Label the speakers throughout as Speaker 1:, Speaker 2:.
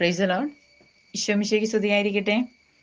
Speaker 1: price loan ഈശോമിശേക്ക് സ്തുതിയായിരിക്കട്ടെ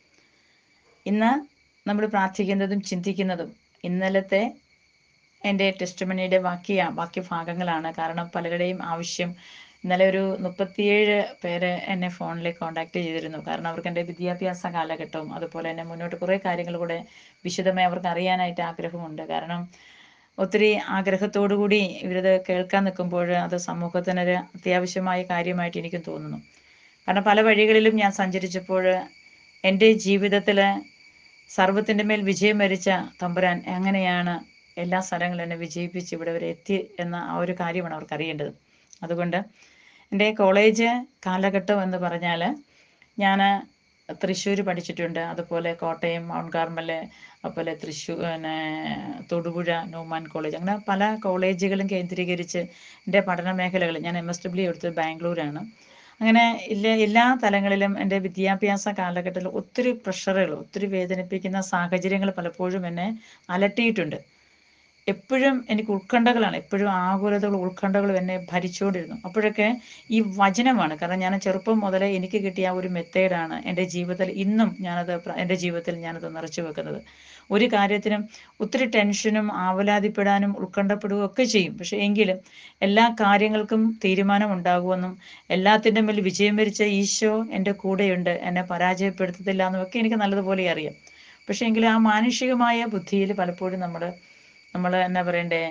Speaker 1: ഇന്ന് നമ്മൾ പ്രാർത്ഥിക്കുന്നതും ചിന്തിക്കുന്നതും ഇന്നലത്തെ എൻ്റെ ടെസ്റ്റ്മണിയുടെ ബാക്കിയ ബാക്കി ഭാഗങ്ങളാണ് കാരണം പലരുടെയും ആവശ്യം ഇന്നലെ ഒരു മുപ്പത്തിയേഴ് പേര് എന്നെ ഫോണിൽ കോൺടാക്ട് ചെയ്തിരുന്നു കാരണം അവർക്ക് എൻ്റെ വിദ്യാഭ്യാസ കാലഘട്ടവും അതുപോലെ തന്നെ മുന്നോട്ട് കുറേ കാര്യങ്ങൾ കൂടെ വിശദമായി അവർക്ക് അറിയാനായിട്ട് ആഗ്രഹമുണ്ട് കാരണം ഒത്തിരി ആഗ്രഹത്തോടു കൂടി ഇവരത് കേൾക്കാൻ നിൽക്കുമ്പോൾ അത് സമൂഹത്തിനൊരു അത്യാവശ്യമായ കാര്യമായിട്ട് എനിക്കും തോന്നുന്നു കാരണം പല വഴികളിലും ഞാൻ സഞ്ചരിച്ചപ്പോൾ എൻ്റെ ജീവിതത്തിൽ സർവത്തിൻ്റെ മേൽ വിജയം വരിച്ച തമ്പുരാൻ എങ്ങനെയാണ് എല്ലാ സ്ഥലങ്ങളും എന്നെ വിജയിപ്പിച്ച് ഇവിടെ വരെ എത്തി എന്ന ആ ഒരു കാര്യമാണ് അവർക്ക് അറിയേണ്ടത് അതുകൊണ്ട് എൻ്റെ കോളേജ് കാലഘട്ടം എന്ന് പറഞ്ഞാൽ ഞാൻ തൃശ്ശൂർ പഠിച്ചിട്ടുണ്ട് അതുപോലെ കോട്ടയം മൗണ്ട് കാർമൽ അതുപോലെ തൃശ്ശൂർ പിന്നെ തൊടുപുഴ നോമാൻ കോളേജ് അങ്ങനെ പല കോളേജുകളും കേന്ദ്രീകരിച്ച് എൻ്റെ പഠന മേഖലകൾ ഞാൻ എം എസ് ഡബ്ല്യു എടുത്തത് ബാംഗ്ലൂരാണ് അങ്ങനെ ഇല്ല എല്ലാ തലങ്ങളിലും എൻ്റെ വിദ്യാഭ്യാസ കാലഘട്ടത്തിൽ ഒത്തിരി പ്രഷറുകൾ ഒത്തിരി വേദനിപ്പിക്കുന്ന സാഹചര്യങ്ങൾ പലപ്പോഴും എന്നെ അലട്ടിയിട്ടുണ്ട് എപ്പോഴും എനിക്ക് ഉത്കണ്ഠകളാണ് എപ്പോഴും ആകുലതകളും ഉത്കണ്ഠകളും എന്നെ ഭരിച്ചുകൊണ്ടിരുന്നു അപ്പോഴൊക്കെ ഈ വചനമാണ് കാരണം ഞാൻ ചെറുപ്പം മുതലേ എനിക്ക് കിട്ടിയ ആ ഒരു മെത്തേഡാണ് എൻ്റെ ജീവിതത്തിൽ ഇന്നും ഞാനത് എൻ്റെ ജീവിതത്തിൽ ഞാനത് നിറച്ചു വെക്കുന്നത് ഒരു കാര്യത്തിനും ഒത്തിരി ടെൻഷനും ആവലാതിപ്പെടാനും ഉത്കണ്ഠപ്പെടുകയും ഒക്കെ ചെയ്യും പക്ഷെ എങ്കിലും എല്ലാ കാര്യങ്ങൾക്കും തീരുമാനം ഉണ്ടാകുമെന്നും എല്ലാത്തിൻ്റെ മേൽ വിജയം വരിച്ച ഈശോ എൻ്റെ കൂടെയുണ്ട് എന്നെ പരാജയപ്പെടുത്തത്തില്ല എന്നൊക്കെ എനിക്ക് നല്ലതുപോലെ അറിയാം പക്ഷേ എങ്കിലും ആ മാനുഷികമായ ബുദ്ധിയിൽ പലപ്പോഴും നമ്മൾ നമ്മൾ എന്നാ പറയണ്ടേ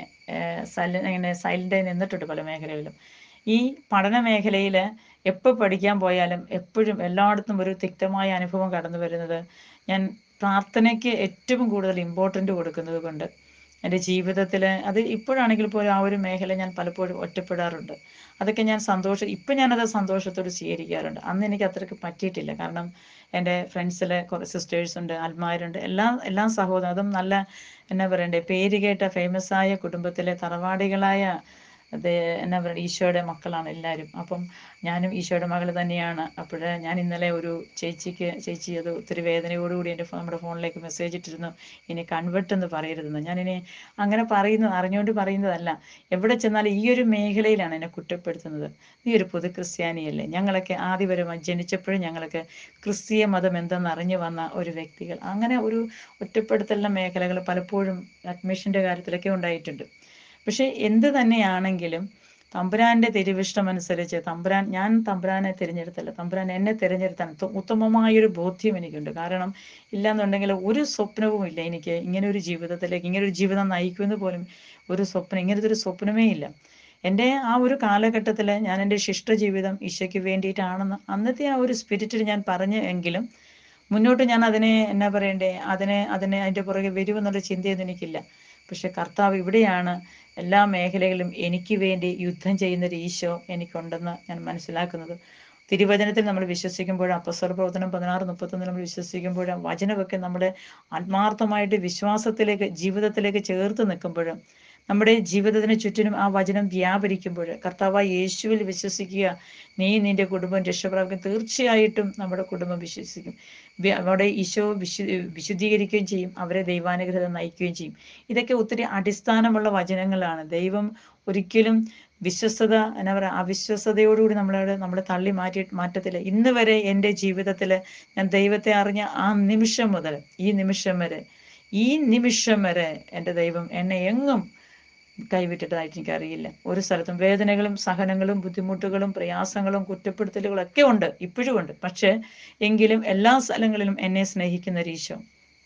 Speaker 1: സൈല ഇങ്ങനെ സൈലൻ്റായി നിന്നിട്ടുണ്ട് പല മേഖലകളിലും ഈ പഠന മേഖലയിൽ എപ്പോൾ പഠിക്കാൻ പോയാലും എപ്പോഴും എല്ലായിടത്തും ഒരു തിക്തമായ അനുഭവം കടന്നു വരുന്നത് ഞാൻ പ്രാർത്ഥനയ്ക്ക് ഏറ്റവും കൂടുതൽ ഇമ്പോർട്ടൻ്റ് കൊടുക്കുന്നത് കൊണ്ട് എൻ്റെ ജീവിതത്തിൽ അത് ഇപ്പോഴാണെങ്കിൽ പോലും ആ ഒരു മേഖല ഞാൻ പലപ്പോഴും ഒറ്റപ്പെടാറുണ്ട് അതൊക്കെ ഞാൻ സന്തോഷം ഇപ്പം ഞാനത് സന്തോഷത്തോട് സ്വീകരിക്കാറുണ്ട് അന്ന് എനിക്ക് അത്രയ്ക്ക് പറ്റിയിട്ടില്ല കാരണം എൻ്റെ ഫ്രണ്ട്സിൽ കുറേ സിസ്റ്റേഴ്സ് ഉണ്ട് അൽമാരുണ്ട് എല്ലാ എല്ലാ സഹോദരൻ അതും നല്ല എന്നാ പറയണ്ടേ പേര് കേട്ട ഫേമസ് ആയ കുടുംബത്തിലെ തറവാടികളായ അത് എന്നാ പറയുക ഈശോയുടെ മക്കളാണ് എല്ലാവരും അപ്പം ഞാനും ഈശോയുടെ മകൾ തന്നെയാണ് അപ്പോൾ ഞാൻ ഇന്നലെ ഒരു ചേച്ചിക്ക് ചേച്ചി അത് ഒത്തിരി വേദനയോടുകൂടി എൻ്റെ നമ്മുടെ ഫോണിലേക്ക് മെസ്സേജ് ഇട്ടിരുന്നു ഇനി കൺവെർട്ട് എന്ന് പറയരുതെന്ന് ഞാനിനി അങ്ങനെ പറയുന്നത് അറിഞ്ഞുകൊണ്ട് പറയുന്നതല്ല എവിടെ ചെന്നാലും ഈ ഒരു മേഖലയിലാണ് എന്നെ കുറ്റപ്പെടുത്തുന്നത് നീ ഒരു പുതു ക്രിസ്ത്യാനിയല്ലേ ഞങ്ങളൊക്കെ ആദ്യപരമായി ജനിച്ചപ്പോഴും ഞങ്ങൾക്ക് ക്രിസ്തീയ മതം എന്തെന്ന് അറിഞ്ഞു വന്ന ഒരു വ്യക്തികൾ അങ്ങനെ ഒരു ഒറ്റപ്പെടുത്തലിൻ്റെ മേഖലകൾ പലപ്പോഴും അഡ്മിഷൻ്റെ കാര്യത്തിലൊക്കെ ഉണ്ടായിട്ടുണ്ട് പക്ഷെ എന്ത് തന്നെയാണെങ്കിലും തമ്പുരാന്റെ തിരുവിഷ്ടമനുസരിച്ച് തമ്പുരാൻ ഞാൻ തമ്പുരാനെ തിരഞ്ഞെടുത്തല്ല തമ്പുരാൻ എന്നെ തിരഞ്ഞെടുത്താൻ ഉത്തമമായൊരു ബോധ്യം എനിക്കുണ്ട് കാരണം ഇല്ലാന്നുണ്ടെങ്കിൽ ഒരു സ്വപ്നവും ഇല്ല എനിക്ക് ഇങ്ങനെ ഒരു ജീവിതത്തിലേക്ക് ഇങ്ങനെ ഒരു ജീവിതം നയിക്കുമെന്ന് പോലും ഒരു സ്വപ്നം ഇങ്ങനത്തെ ഒരു സ്വപ്നമേ ഇല്ല എൻ്റെ ആ ഒരു കാലഘട്ടത്തിൽ ഞാൻ എൻ്റെ ശിഷ്ട ജീവിതം ഈശോയ്ക്ക് വേണ്ടിയിട്ടാണെന്ന് അന്നത്തെ ആ ഒരു സ്പിരിറ്റിൽ ഞാൻ പറഞ്ഞു എങ്കിലും മുന്നോട്ട് ഞാൻ അതിനെ എന്നാ പറയണ്ടേ അതിനെ അതിനെ അതിൻ്റെ പുറകെ വരുമെന്നുള്ള ചിന്തയൊന്നും എനിക്കില്ല പക്ഷെ കർത്താവ് ഇവിടെയാണ് എല്ലാ മേഖലകളിലും എനിക്ക് വേണ്ടി യുദ്ധം ചെയ്യുന്ന ഒരു ഈശോ എനിക്കുണ്ടെന്ന് ഞാൻ മനസ്സിലാക്കുന്നത് തിരുവചനത്തിൽ നമ്മൾ വിശ്വസിക്കുമ്പോൾ അപ്പസ്വര പ്രവർത്തനം പതിനാറ് മുപ്പത്തൊന്ന് നമ്മൾ വിശ്വസിക്കുമ്പോൾ വചനമൊക്കെ നമ്മുടെ ആത്മാർത്ഥമായിട്ട് വിശ്വാസത്തിലേക്ക് ജീവിതത്തിലേക്ക് ചേർത്ത് നിൽക്കുമ്പോഴും നമ്മുടെ ജീവിതത്തിന് ചുറ്റിനും ആ വചനം വ്യാപരിക്കുമ്പോൾ കർത്താവ് യേശുവിൽ വിശ്വസിക്കുക നീ നിന്റെ കുടുംബം രക്ഷപ്രാപിക്കും തീർച്ചയായിട്ടും നമ്മുടെ കുടുംബം വിശ്വസിക്കും അവിടെ ഈശോ വിശു വിശുദ്ധീകരിക്കുകയും ചെയ്യും അവരെ ദൈവാനുഗ്രഹം നയിക്കുകയും ചെയ്യും ഇതൊക്കെ ഒത്തിരി അടിസ്ഥാനമുള്ള വചനങ്ങളാണ് ദൈവം ഒരിക്കലും വിശ്വസ്തത എന്നാ പറയുക അവിശ്വസതയോടുകൂടി നമ്മളോട് നമ്മളെ തള്ളി മാറ്റി മാറ്റത്തില്ല ഇന്ന് വരെ എൻ്റെ ജീവിതത്തിൽ ഞാൻ ദൈവത്തെ അറിഞ്ഞ ആ നിമിഷം മുതൽ ഈ നിമിഷം വരെ ഈ നിമിഷം വരെ എൻ്റെ ദൈവം എന്നെ എങ്ങും കൈവിട്ടിട്ടതായിട്ട് എനിക്കറിയില്ല ഒരു സ്ഥലത്തും വേദനകളും സഹനങ്ങളും ബുദ്ധിമുട്ടുകളും പ്രയാസങ്ങളും കുറ്റപ്പെടുത്തലുകളും ഒക്കെ ഉണ്ട് ഇപ്പോഴും ഉണ്ട് പക്ഷേ എങ്കിലും എല്ലാ സ്ഥലങ്ങളിലും എന്നെ സ്നേഹിക്കുന്ന ഒരു ഈശോ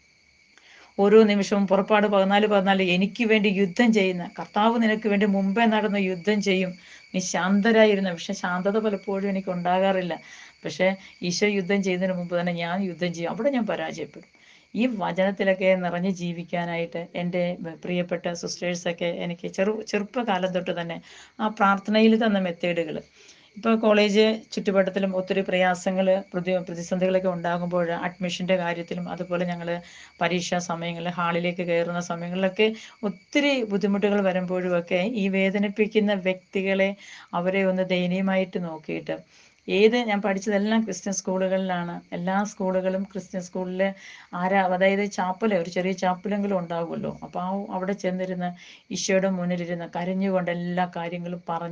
Speaker 1: ഓരോ നിമിഷവും പുറപ്പാട് പതിനാല് പതിനാല് എനിക്ക് വേണ്ടി യുദ്ധം ചെയ്യുന്ന കർത്താവ് നിനക്ക് വേണ്ടി മുമ്പേ നടന്ന യുദ്ധം ചെയ്യും നീ ശാന്തരായിരുന്ന പക്ഷെ ശാന്തത പലപ്പോഴും എനിക്ക് ഉണ്ടാകാറില്ല പക്ഷെ ഈശോ യുദ്ധം ചെയ്യുന്നതിന് മുമ്പ് തന്നെ ഞാൻ യുദ്ധം ചെയ്യും അവിടെ ഞാൻ പരാജയപ്പെടും ഈ വചനത്തിലൊക്കെ നിറഞ്ഞ് ജീവിക്കാനായിട്ട് എൻ്റെ പ്രിയപ്പെട്ട സിസ്റ്റേഴ്സൊക്കെ എനിക്ക് ചെറു ചെറുപ്പകാലം തൊട്ട് തന്നെ ആ പ്രാർത്ഥനയിൽ തന്ന മെത്തേഡുകൾ ഇപ്പോൾ കോളേജ് ചുറ്റുവട്ടത്തിലും ഒത്തിരി പ്രയാസങ്ങൾ പ്രതി പ്രതിസന്ധികളൊക്കെ ഉണ്ടാകുമ്പോൾ അഡ്മിഷൻ്റെ കാര്യത്തിലും അതുപോലെ ഞങ്ങൾ പരീക്ഷാ സമയങ്ങളിൽ ഹാളിലേക്ക് കയറുന്ന സമയങ്ങളിലൊക്കെ ഒത്തിരി ബുദ്ധിമുട്ടുകൾ വരുമ്പോഴുമൊക്കെ ഈ വേദനിപ്പിക്കുന്ന വ്യക്തികളെ അവരെ ഒന്ന് ദയനീയമായിട്ട് നോക്കിയിട്ട് ഏത് ഞാൻ പഠിച്ചതെല്ലാം ക്രിസ്ത്യൻ സ്കൂളുകളിലാണ് എല്ലാ സ്കൂളുകളും ക്രിസ്ത്യൻ സ്കൂളിൽ ആരാ അതായത് ചാപ്പല് ഒരു ചെറിയ ചാപ്പലെങ്കിലും ഉണ്ടാകുമല്ലോ അപ്പോൾ ആ അവിടെ ചെന്നിരുന്ന് ഈശോയുടെ മുന്നിലിരുന്ന് കരഞ്ഞുകൊണ്ട് എല്ലാ കാര്യങ്ങളും പറഞ്ഞ്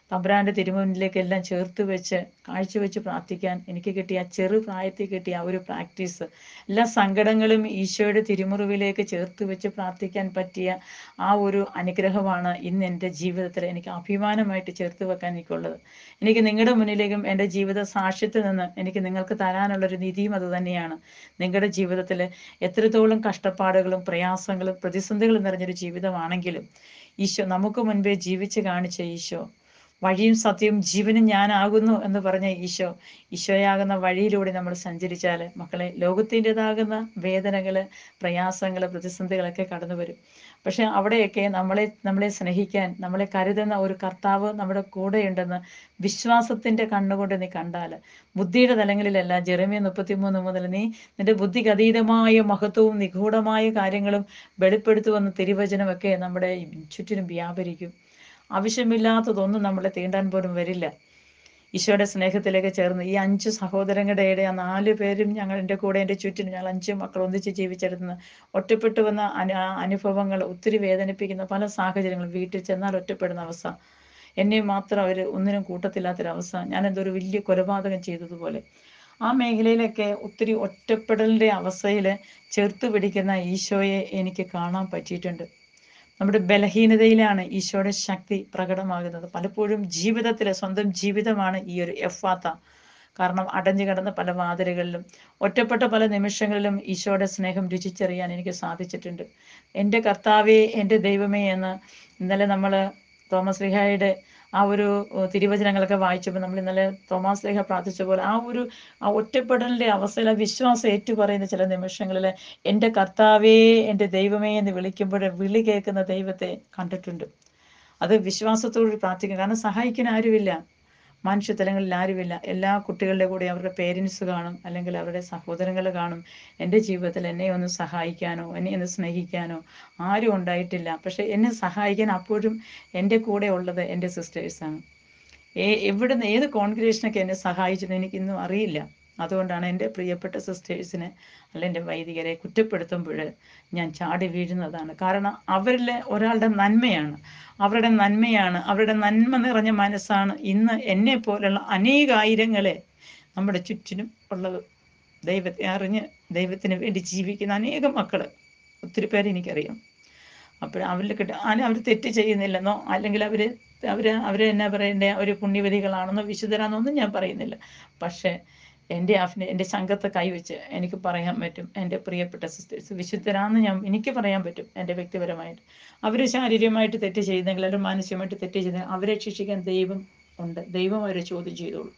Speaker 1: തമ്പുരാന്റെ തിരുമുന്നിലേക്ക് എല്ലാം ചേർത്ത് വെച്ച് കാഴ്ചവെച്ച് പ്രാർത്ഥിക്കാൻ എനിക്ക് കിട്ടിയ ആ ചെറു പ്രായത്തിൽ കിട്ടിയ ആ ഒരു പ്രാക്ടീസ് എല്ലാ സങ്കടങ്ങളും ഈശോയുടെ തിരുമുറിവിലേക്ക് ചേർത്ത് വെച്ച് പ്രാർത്ഥിക്കാൻ പറ്റിയ ആ ഒരു അനുഗ്രഹമാണ് ഇന്ന് എൻ്റെ ജീവിതത്തിൽ എനിക്ക് അഭിമാനമായിട്ട് ചേർത്ത് വെക്കാൻ എനിക്കുള്ളത് എനിക്ക് നിങ്ങളുടെ മുന്നിലേക്കും എൻ്റെ ജീവിത സാക്ഷ്യത്തിൽ നിന്ന് എനിക്ക് നിങ്ങൾക്ക് തരാനുള്ളൊരു നിധിയും അത് തന്നെയാണ് നിങ്ങളുടെ ജീവിതത്തിൽ എത്രത്തോളം കഷ്ടപ്പാടുകളും പ്രയാസങ്ങളും പ്രതിസന്ധികളും നിറഞ്ഞൊരു ജീവിതമാണെങ്കിലും ഈശോ നമുക്ക് മുൻപേ ജീവിച്ച് കാണിച്ച ഈശോ വഴിയും സത്യവും ജീവനും ഞാനാകുന്നു എന്ന് പറഞ്ഞ ഈശോ ഈശോയാകുന്ന വഴിയിലൂടെ നമ്മൾ സഞ്ചരിച്ചാൽ മക്കളെ ലോകത്തിൻ്റെതാകുന്ന വേദനകൾ പ്രയാസങ്ങൾ പ്രതിസന്ധികളൊക്കെ കടന്നു വരും പക്ഷെ അവിടെയൊക്കെ നമ്മളെ നമ്മളെ സ്നേഹിക്കാൻ നമ്മളെ കരുതുന്ന ഒരു കർത്താവ് നമ്മുടെ കൂടെയുണ്ടെന്ന് വിശ്വാസത്തിന്റെ കണ്ണുകൊണ്ട് നീ കണ്ടാൽ ബുദ്ധിയുടെ തലങ്ങളിലല്ല ജെറമിയ മുപ്പത്തിമൂന്ന് മുതൽ നീ നിന്റെ ബുദ്ധിക്ക് അതീതമായ മഹത്വവും നിഗൂഢമായ കാര്യങ്ങളും വെളിപ്പെടുത്തുവെന്ന തിരുവചനമൊക്കെ നമ്മുടെ ചുറ്റിനും വ്യാപരിക്കും ആവശ്യമില്ലാത്തതൊന്നും നമ്മളെ തീണ്ടാൻ പോലും വരില്ല ഈശോയുടെ സ്നേഹത്തിലേക്ക് ചേർന്ന് ഈ അഞ്ച് സഹോദരങ്ങളുടെ ഇടയിൽ ആ നാല് പേരും ഞങ്ങൾ എൻ്റെ കൂടെ എൻ്റെ ചുറ്റിനും ഞങ്ങൾ അഞ്ച് മക്കൾ ഒന്നിച്ച് ജീവിച്ചെടുത്തുന്ന ഒറ്റപ്പെട്ടു വന്ന അനു ആ അനുഭവങ്ങൾ ഒത്തിരി വേദനിപ്പിക്കുന്ന പല സാഹചര്യങ്ങളും വീട്ടിൽ ചെന്നാൽ ഒറ്റപ്പെടുന്ന അവസ്ഥ എന്നെ മാത്രം അവർ ഒന്നിനും കൂട്ടത്തില്ലാത്തൊരവസ്ഥ ഞാൻ എന്തോ ഒരു വലിയ കൊലപാതകം ചെയ്തതുപോലെ ആ മേഖലയിലൊക്കെ ഒത്തിരി ഒറ്റപ്പെടലിൻ്റെ അവസ്ഥയിൽ ചേർത്ത് പിടിക്കുന്ന ഈശോയെ എനിക്ക് കാണാൻ പറ്റിയിട്ടുണ്ട് നമ്മുടെ ബലഹീനതയിലാണ് ഈശോയുടെ ശക്തി പ്രകടമാകുന്നത് പലപ്പോഴും ജീവിതത്തിലെ സ്വന്തം ജീവിതമാണ് ഈ ഒരു എഫാത്ത കാരണം അടഞ്ഞു കിടന്ന പല വാതിലുകളിലും ഒറ്റപ്പെട്ട പല നിമിഷങ്ങളിലും ഈശോയുടെ സ്നേഹം രുചിച്ചറിയാൻ എനിക്ക് സാധിച്ചിട്ടുണ്ട് എൻ്റെ കർത്താവേ എൻ്റെ ദൈവമേ എന്ന് ഇന്നലെ നമ്മൾ തോമസ് ലിഹായുടെ ആ ഒരു ഏർ തിരുവചനങ്ങളൊക്കെ വായിച്ചപ്പോൾ നമ്മൾ ഇന്നലെ തോമസ് ലേഖ പ്രാർത്ഥിച്ച പോലെ ആ ഒരു ആ ഒറ്റപ്പെടലിന്റെ അവസ്ഥയിൽ ആ വിശ്വാസം ഏറ്റുപറയുന്ന ചില നിമിഷങ്ങളിൽ എൻ്റെ കർത്താവേ എൻ്റെ ദൈവമേ എന്ന് വിളിക്കുമ്പോൾ വിളി കേൾക്കുന്ന ദൈവത്തെ കണ്ടിട്ടുണ്ട് അത് വിശ്വാസത്തോട് പ്രാർത്ഥിക്കും കാരണം സഹായിക്കാൻ ആരുമില്ല മനുഷ്യതലങ്ങളിൽ ആരുമില്ല എല്ലാ കുട്ടികളുടെ കൂടെ അവരുടെ പേരൻസ് കാണും അല്ലെങ്കിൽ അവരുടെ സഹോദരങ്ങൾ കാണും എൻ്റെ ജീവിതത്തിൽ എന്നെ ഒന്ന് സഹായിക്കാനോ എന്നെ ഒന്ന് സ്നേഹിക്കാനോ ആരും ഉണ്ടായിട്ടില്ല പക്ഷെ എന്നെ സഹായിക്കാൻ അപ്പോഴും എൻ്റെ കൂടെ ഉള്ളത് എൻ്റെ സിസ്റ്റേഴ്സാണ് ഏ എവിടുന്ന് ഏത് കോൺഗ്രേഷനൊക്കെ എന്നെ സഹായിച്ചെന്ന് എനിക്കിന്നും അറിയില്ല അതുകൊണ്ടാണ് എൻ്റെ പ്രിയപ്പെട്ട സിസ്റ്റേഴ്സിനെ അല്ല എൻ്റെ വൈദികരെ കുറ്റപ്പെടുത്തുമ്പോൾ ഞാൻ ചാടി വീഴുന്നതാണ് കാരണം അവരിൽ ഒരാളുടെ നന്മയാണ് അവരുടെ നന്മയാണ് അവരുടെ നന്മ നിറഞ്ഞ മനസ്സാണ് ഇന്ന് എന്നെ പോലുള്ള അനേകായിരങ്ങളെ നമ്മുടെ ചുറ്റിനും ഉള്ളത് ദൈവത്തെ അറിഞ്ഞ് ദൈവത്തിന് വേണ്ടി ജീവിക്കുന്ന അനേകം മക്കൾ ഒത്തിരി പേരെ എനിക്കറിയാം അപ്പോൾ അവരിൽ കിട്ട അവർ തെറ്റ് ചെയ്യുന്നില്ലെന്നോ അല്ലെങ്കിൽ അവർ അവർ അവർ എന്നാ പറയണ്ടേ ഒരു പുണ്യവതികളാണെന്നോ വിശുദ്ധരാണെന്നോ ഒന്നും ഞാൻ പറയുന്നില്ല പക്ഷേ എൻ്റെ അഫിന് എൻ്റെ സംഘത്തെ കൈവച്ച് എനിക്ക് പറയാൻ പറ്റും എൻ്റെ പ്രിയപ്പെട്ട സിസ്റ്റേഴ്സ് വിശുദ്ധരാന്ന് ഞാൻ എനിക്ക് പറയാൻ പറ്റും എൻ്റെ വ്യക്തിപരമായിട്ട് അവർ ശാരീരികമായിട്ട് തെറ്റ് ചെയ്യുന്നെങ്കിൽ അല്ലെങ്കിൽ മാനസികമായിട്ട് തെറ്റ് ചെയ്തെങ്കിൽ അവരെ ശിക്ഷിക്കാൻ ദൈവം ഉണ്ട് ദൈവം അവരെ ചോദ്യം ചെയ്തോളൂ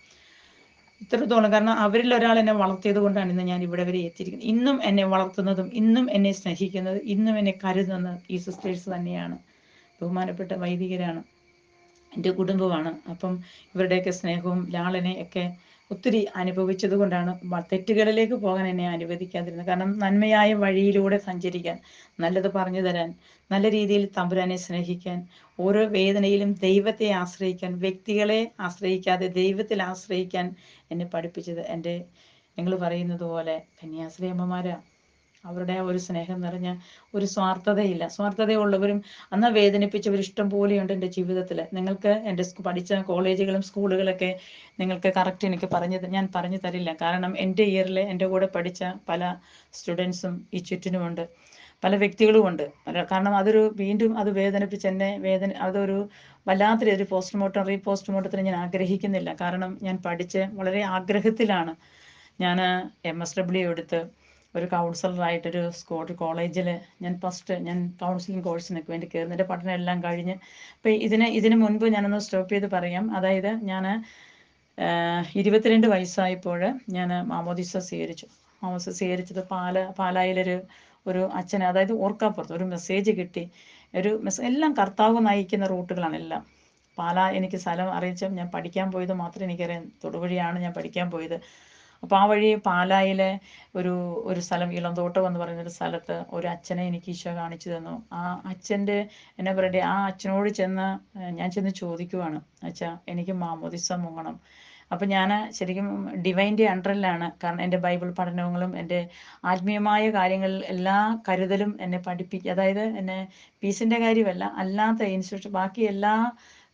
Speaker 1: ഇത്രത്തോളം കാരണം അവരിൽ ഒരാൾ എന്നെ വളർത്തിയത് കൊണ്ടാണ് ഇന്ന് ഞാൻ ഇവിടെ വരെ എത്തിയിരിക്കുന്നത് ഇന്നും എന്നെ വളർത്തുന്നതും ഇന്നും എന്നെ സ്നേഹിക്കുന്നതും ഇന്നും എന്നെ കരുതുന്നത് ഈ സിസ്റ്റേഴ്സ് തന്നെയാണ് ബഹുമാനപ്പെട്ട വൈദികരാണ് എൻ്റെ കുടുംബമാണ് അപ്പം ഇവരുടെയൊക്കെ സ്നേഹവും ലാളനെയൊക്കെ ഒത്തിരി അനുഭവിച്ചത് കൊണ്ടാണ് വ- തെറ്റുകളിലേക്ക് പോകാൻ എന്നെ അനുവദിക്കാതിരുന്നത് കാരണം നന്മയായ വഴിയിലൂടെ സഞ്ചരിക്കാൻ നല്ലത് പറഞ്ഞു തരാൻ നല്ല രീതിയിൽ തമ്പുരാനെ സ്നേഹിക്കാൻ ഓരോ വേദനയിലും ദൈവത്തെ ആശ്രയിക്കാൻ വ്യക്തികളെ ആശ്രയിക്കാതെ ദൈവത്തിൽ ആശ്രയിക്കാൻ എന്നെ പഠിപ്പിച്ചത് എൻ്റെ നിങ്ങൾ പറയുന്നത് പോലെ കന്യാസ്ത്രീ അമ്മമാരാ അവരുടെ ആ ഒരു സ്നേഹം നിറഞ്ഞ ഒരു സ്വാർത്ഥതയില്ല സ്വാർത്ഥതയുള്ളവരും അന്ന് വേദനിപ്പിച്ചവർ ഇഷ്ടം പോലെയുണ്ട് എൻ്റെ ജീവിതത്തിൽ നിങ്ങൾക്ക് എൻ്റെ സ്കൂ- പഠിച്ച കോളേജുകളും സ്കൂളുകളൊക്കെ നിങ്ങൾക്ക് കറക്റ്റ് എനിക്ക് പറഞ്ഞു ത- ഞാൻ പറഞ്ഞു തരില്ല കാരണം എൻ്റെ ഇയറിൽ എൻ്റെ കൂടെ പഠിച്ച പല സ്റ്റുഡൻസും ഈ ചുറ്റിനുമുണ്ട് പല വ്യക്തികളുമുണ്ട് പല- കാരണം അതൊരു വീണ്ടും അത് വേദനിപ്പിച്ച് എന്നെ വേദന അതൊരു വല്ലാത്തൊരു ഒരു പോസ്റ്റ്മോർട്ടം റീ പോസ്റ്റ്മോർട്ടത്തിന് ഞാൻ ആഗ്രഹിക്കുന്നില്ല കാരണം ഞാൻ പഠിച്ച് വളരെ ആഗ്രഹത്തിലാണ് ഞാൻ എം എസ് ഡബ്ല്യു എടുത്ത് ഒരു കൗൺസിലറായിട്ടൊരു സ്കൂൾ കോളേജിൽ ഞാൻ ഫസ്റ്റ് ഞാൻ കൗൺസിലിംഗ് കോഴ്സിനൊക്കെ വേണ്ടി കയറുന്നു എൻ്റെ പഠനം എല്ലാം കഴിഞ്ഞ് അപ്പോൾ ഇതിന് ഇതിന് മുൻപ് ഞാനൊന്ന് സ്റ്റോപ്പ് ചെയ്ത് പറയാം അതായത് ഞാൻ ഇരുപത്തിരണ്ട് വയസ്സായപ്പോൾ ഞാൻ മാമോദിസ സ്വീകരിച്ചു മാമോദിസ സ്വീകരിച്ചത് പാല പാലായിലൊരു ഒരു അച്ഛന് അതായത് ഓർക്കാപ്പുറത്ത് ഒരു മെസ്സേജ് കിട്ടി ഒരു മെസ്സേജ് എല്ലാം കർത്താവ് നയിക്കുന്ന റൂട്ടുകളാണ് എല്ലാം പാല എനിക്ക് സ്ഥലം അറിയിച്ച ഞാൻ പഠിക്കാൻ പോയത് മാത്രമേ എനിക്കറിയാം തൊടുവഴിയാണ് ഞാൻ പഠിക്കാൻ പോയത് അപ്പോൾ ആ വഴി പാലായിലെ ഒരു ഒരു സ്ഥലം ഇളന്തോട്ടം എന്ന് പറയുന്ന ഒരു സ്ഥലത്ത് ഒരു അച്ഛനെ എനിക്ക് ഈശോ കാണിച്ചു തന്നു ആ അച്ഛൻ്റെ എന്നാ പറയണ്ടേ ആ അച്ഛനോട് ചെന്ന് ഏഹ് ഞാൻ ചെന്ന് ചോദിക്കുവാണ് അച്ഛാ എനിക്ക് മാമോദിസ മുങ്ങണം അപ്പം ഞാൻ ശരിക്കും ഡിവൈൻ്റെ അണ്ടറിലാണ് കാരണം എൻ്റെ ബൈബിൾ പഠനങ്ങളും എൻ്റെ ആത്മീയമായ കാര്യങ്ങളിൽ എല്ലാ കരുതലും എന്നെ പഠിപ്പിക്കുക അതായത് എന്നെ പീസിൻ്റെ കാര്യമല്ല അല്ലാത്ത ഇൻസ്റ്റിറ്റ്യൂഷൻ ബാക്കി എല്ലാ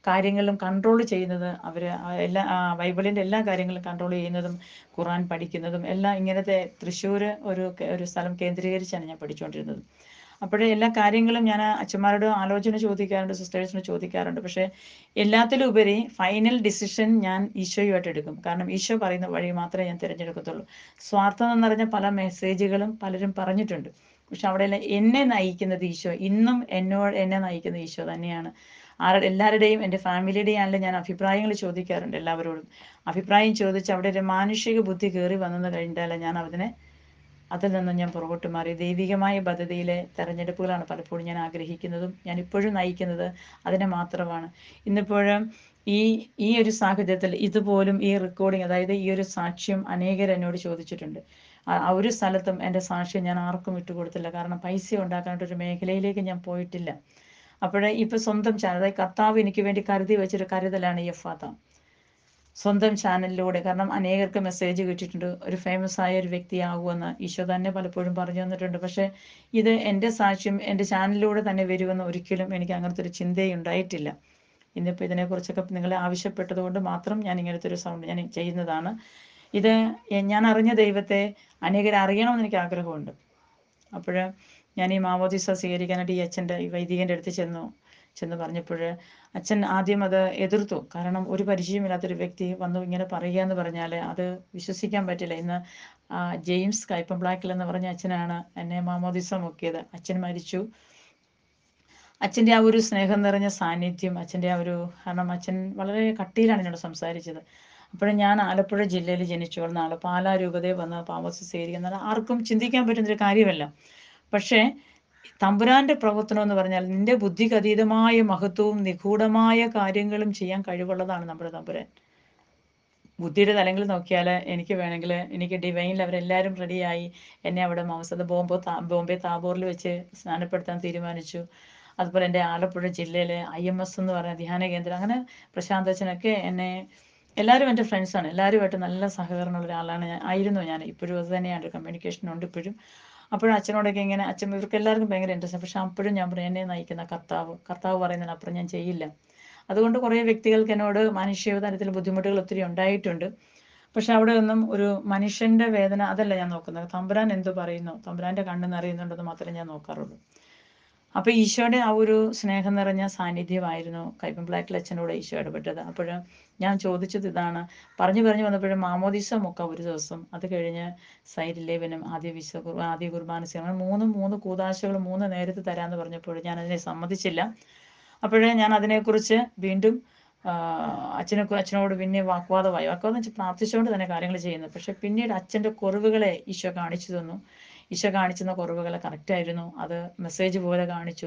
Speaker 1: കാര്യങ്ങളിലും കൺട്രോൾ ചെയ്യുന്നത് അവർ എല്ലാ ആ, ബൈബിളിൻ്റെ എല്ലാ കാര്യങ്ങളും കൺട്രോൾ ചെയ്യുന്നതും ഖുറാൻ പഠിക്കുന്നതും എല്ലാം ഇങ്ങനത്തെ തൃശ്ശൂർ ഒരു കേ- ഒരു സ്ഥലം കേന്ദ്രീകരിച്ചാണ് ഞാൻ പഠിച്ചുകൊണ്ടിരുന്നത് അപ്പോഴേ എല്ലാ കാര്യങ്ങളും ഞാൻ അച്ഛന്മാരോട് ആലോചന ചോദിക്കാറുണ്ട് സിസ്റ്റേഴ്സിനോട് ചോദിക്കാറുണ്ട് പക്ഷേ എല്ലാത്തിലും ഉപരി ഫൈനൽ ഡിസിഷൻ ഞാൻ ഈശോയുമായിട്ട് എടുക്കും കാരണം ഈശോ പറയുന്ന വഴി മാത്രമേ ഞാൻ തിരഞ്ഞെടുക്കത്തുള്ളൂ സ്വാർത്ഥം എന്ന് പറഞ്ഞ പല മെസ്സേജുകളും പലരും പറഞ്ഞിട്ടുണ്ട് പക്ഷെ അവിടെയെല്ലാം എന്നെ നയിക്കുന്നത് ഈശോ ഇന്നും എന്നോട് എന്നെ നയിക്കുന്ന ഈശോ തന്നെയാണ് ആരുടെ എല്ലാവരുടെയും എൻ്റെ ഫാമിലിയുടെയും ആണെങ്കിലും ഞാൻ അഭിപ്രായങ്ങൾ ചോദിക്കാറുണ്ട് എല്ലാവരോടും അഭിപ്രായം ചോദിച്ച് അവിടെ ഒരു മാനുഷിക ബുദ്ധി കയറി വന്നെന്ന് കഴിഞ്ഞാൽ ഞാൻ അതിനെ അതിൽ നിന്നും ഞാൻ പുറകോട്ട് മാറി ദൈവികമായ പദ്ധതിയിലെ തെരഞ്ഞെടുപ്പുകളാണ് പലപ്പോഴും ഞാൻ ആഗ്രഹിക്കുന്നതും ഞാൻ ഇപ്പോഴും നയിക്കുന്നത് അതിനെ മാത്രമാണ് ഇന്നിപ്പോഴും ഈ ഈ ഒരു സാഹചര്യത്തിൽ ഇതുപോലും ഈ റെക്കോർഡിംഗ് അതായത് ഈ ഒരു സാക്ഷ്യം അനേകർ എന്നോട് ചോദിച്ചിട്ടുണ്ട് ആ ആ ഒരു സ്ഥലത്തും എൻ്റെ സാക്ഷ്യം ഞാൻ ആർക്കും വിട്ടുകൊടുത്തില്ല കാരണം പൈസ ഉണ്ടാക്കാനായിട്ട് ഒരു മേഖലയിലേക്ക് ഞാൻ പോയിട്ടില്ല അപ്പോഴേ ഇപ്പൊ സ്വന്തം ചാനൽ അതായത് കർത്താവ് എനിക്ക് വേണ്ടി കരുതി വെച്ചൊരു കരുതലാണ് ഈ എഫാത്ത സ്വന്തം ചാനലിലൂടെ കാരണം അനേകർക്ക് മെസ്സേജ് കിട്ടിയിട്ടുണ്ട് ഒരു ഫേമസ് ആയ ഒരു വ്യക്തിയാകുമെന്ന് ഈശോ തന്നെ പലപ്പോഴും പറഞ്ഞു തന്നിട്ടുണ്ട് പക്ഷേ ഇത് എൻ്റെ സാക്ഷ്യം എൻ്റെ ചാനലിലൂടെ തന്നെ വരുമെന്ന് ഒരിക്കലും എനിക്ക് അങ്ങനത്തെ ഒരു ചിന്തയും ഉണ്ടായിട്ടില്ല ഇന്നിപ്പോൾ ഇതിനെക്കുറിച്ചൊക്കെ നിങ്ങളെ ആവശ്യപ്പെട്ടത് കൊണ്ട് മാത്രം ഞാൻ ഇങ്ങനത്തെ ഒരു സൗണ്ട് ഞാൻ ചെയ്യുന്നതാണ് ഇത് എ- ഞാൻ അറിഞ്ഞ ദൈവത്തെ അനേകർ അറിയണമെന്ന് എനിക്ക് ആഗ്രഹമുണ്ട് അപ്പോൾ ഞാൻ ഈ മാമോദിസ സ്വീകരിക്കാനായിട്ട് ഈ അച്ഛൻ്റെ ഈ വൈദികൻ്റെ അടുത്ത് ചെന്നു ചെന്ന് പറഞ്ഞപ്പോൾ അച്ഛൻ ആദ്യം അത് എതിർത്തു കാരണം ഒരു പരിചയമില്ലാത്തൊരു വ്യക്തി വന്നു ഇങ്ങനെ പറയുക എന്ന് പറഞ്ഞാൽ അത് വിശ്വസിക്കാൻ പറ്റില്ല ഇന്ന് ആ, ജെയിംസ് കൈപ്പംബ്ലാക്കിൽ എന്ന് പറഞ്ഞ അച്ഛനാണ് എന്നെ മാമോദിസ മുക്കിയത് അച്ഛൻ മരിച്ചു അച്ഛൻ്റെ ആ ഒരു സ്നേഹം നിറഞ്ഞ സാന്നിധ്യം അച്ഛൻ്റെ ആ ഒരു കാരണം അച്ഛൻ വളരെ കട്ടിയിലാണ് എന്നോട് സംസാരിച്ചത് അപ്പോഴും ഞാൻ ആലപ്പുഴ ജില്ലയിൽ ജനിച്ചു വളർന്ന ആൾ പാലാ രൂപതയിൽ വന്ന് പാമോസ് സ്വീകരിക്കുന്ന ആർക്കും ചിന്തിക്കാൻ പറ്റുന്നൊരു കാര്യമല്ല പക്ഷേ തമ്പുരാന്റെ പ്രവർത്തനം എന്ന് പറഞ്ഞാൽ നിന്റെ ബുദ്ധിക്ക് അതീതമായ മഹത്വവും നിഗൂഢമായ കാര്യങ്ങളും ചെയ്യാൻ കഴിവുള്ളതാണ് നമ്മുടെ തമ്പുരാൻ ബുദ്ധിയുടെ തലങ്ങളിൽ നോക്കിയാൽ എനിക്ക് വേണമെങ്കിൽ എനിക്ക് ഡിവൈനിൽ അവരെല്ലാവരും റെഡിയായി എന്നെ അവിടെ മാംസത ബോംബെ താ ബോംബെ താബോറിൽ വെച്ച് സ്നാനപ്പെടുത്താൻ തീരുമാനിച്ചു അതുപോലെ എൻ്റെ ആലപ്പുഴ ജില്ലയിലെ ഐ എം എസ് എന്ന് പറഞ്ഞ ധ്യാന കേന്ദ്രം അങ്ങനെ പ്രശാന്ത് അച്ഛനൊക്കെ എന്നെ എല്ലാവരും എൻ്റെ ഫ്രണ്ട്സാണ് എല്ലാവരുമായിട്ട് നല്ല സഹകരണമുള്ള ഒരാളാണ് ഞാൻ ആയിരുന്നു ഞാൻ ഇപ്പോഴും അത് തന്നെയാണ് കമ്മ്യൂണിക്കേഷൻ ഉണ്ട് ഇപ്പോഴും അപ്പോഴും അച്ഛനോടൊക്കെ ഇങ്ങനെ അച്ഛൻ ഇവർക്ക് എല്ലാവർക്കും ഭയങ്കര ഇൻട്രസ്റ്റ് പക്ഷെ അപ്പോഴും ഞാൻ പറയും എന്നെ നയിക്കുന്ന കർത്താവ് കർത്താവ് പറയുന്നതിന് അപ്പുറം ഞാൻ ചെയ്യില്ല അതുകൊണ്ട് കുറേ വ്യക്തികൾക്ക് എന്നോട് മാനുഷിക തരത്തിൽ ബുദ്ധിമുട്ടുകൾ ഒത്തിരി ഉണ്ടായിട്ടുണ്ട് പക്ഷെ അവിടെ ഒന്നും ഒരു മനുഷ്യന്റെ വേദന അതല്ല ഞാൻ നോക്കുന്നത് തമ്പുരാൻ എന്ത് പറയുന്നു തമ്പുരാന്റെ കണ്ണ് നിറയുന്നുണ്ടെന്ന് മാത്രമേ ഞാൻ നോക്കാറുള്ളൂ അപ്പൊ ഈശോയുടെ ആ ഒരു സ്നേഹം നിറഞ്ഞ സാന്നിധ്യമായിരുന്നു കൈപ്പൻ ബ്ലാക്കിൽ അച്ഛനോട് ഈശോ ഇടപെട്ടത് അപ്പോൾ ഞാൻ ചോദിച്ചത് ഇതാണ് പറഞ്ഞു പറഞ്ഞു വന്നപ്പോഴും മാമോദിസ മുക്ക ഒരു ദിവസം അത് കഴിഞ്ഞ് സൈഡ് ഇലവനും ആദ്യ വിശ്വ കുർ- ആദ്യ കുർബാന സ്വീകരണം അങ്ങനെ മൂന്നും മൂന്ന് കൂതാശകൾ മൂന്ന് നേരത്തെ തരാമെന്ന് പറഞ്ഞപ്പോൾ ഞാൻ അതിനെ സമ്മതിച്ചില്ല അപ്പോഴേ ഞാൻ അതിനെക്കുറിച്ച് വീണ്ടും ആ, അച്ഛനെ അച്ഛനോട് പിന്നെ വാഗ്വാദമായി വാഗ്വാദം വെച്ച് പ്രാർത്ഥിച്ചുകൊണ്ട് തന്നെ കാര്യങ്ങൾ ചെയ്യുന്നു പക്ഷെ പിന്നീട് അച്ഛൻ്റെ കുറവുകളെ ഈശോ കാണിച്ചു തന്നു ഈശോ കാണിച്ചുന്ന കുറവുകൾ കറക്റ്റായിരുന്നു അത് മെസ്സേജ് പോലെ കാണിച്ചു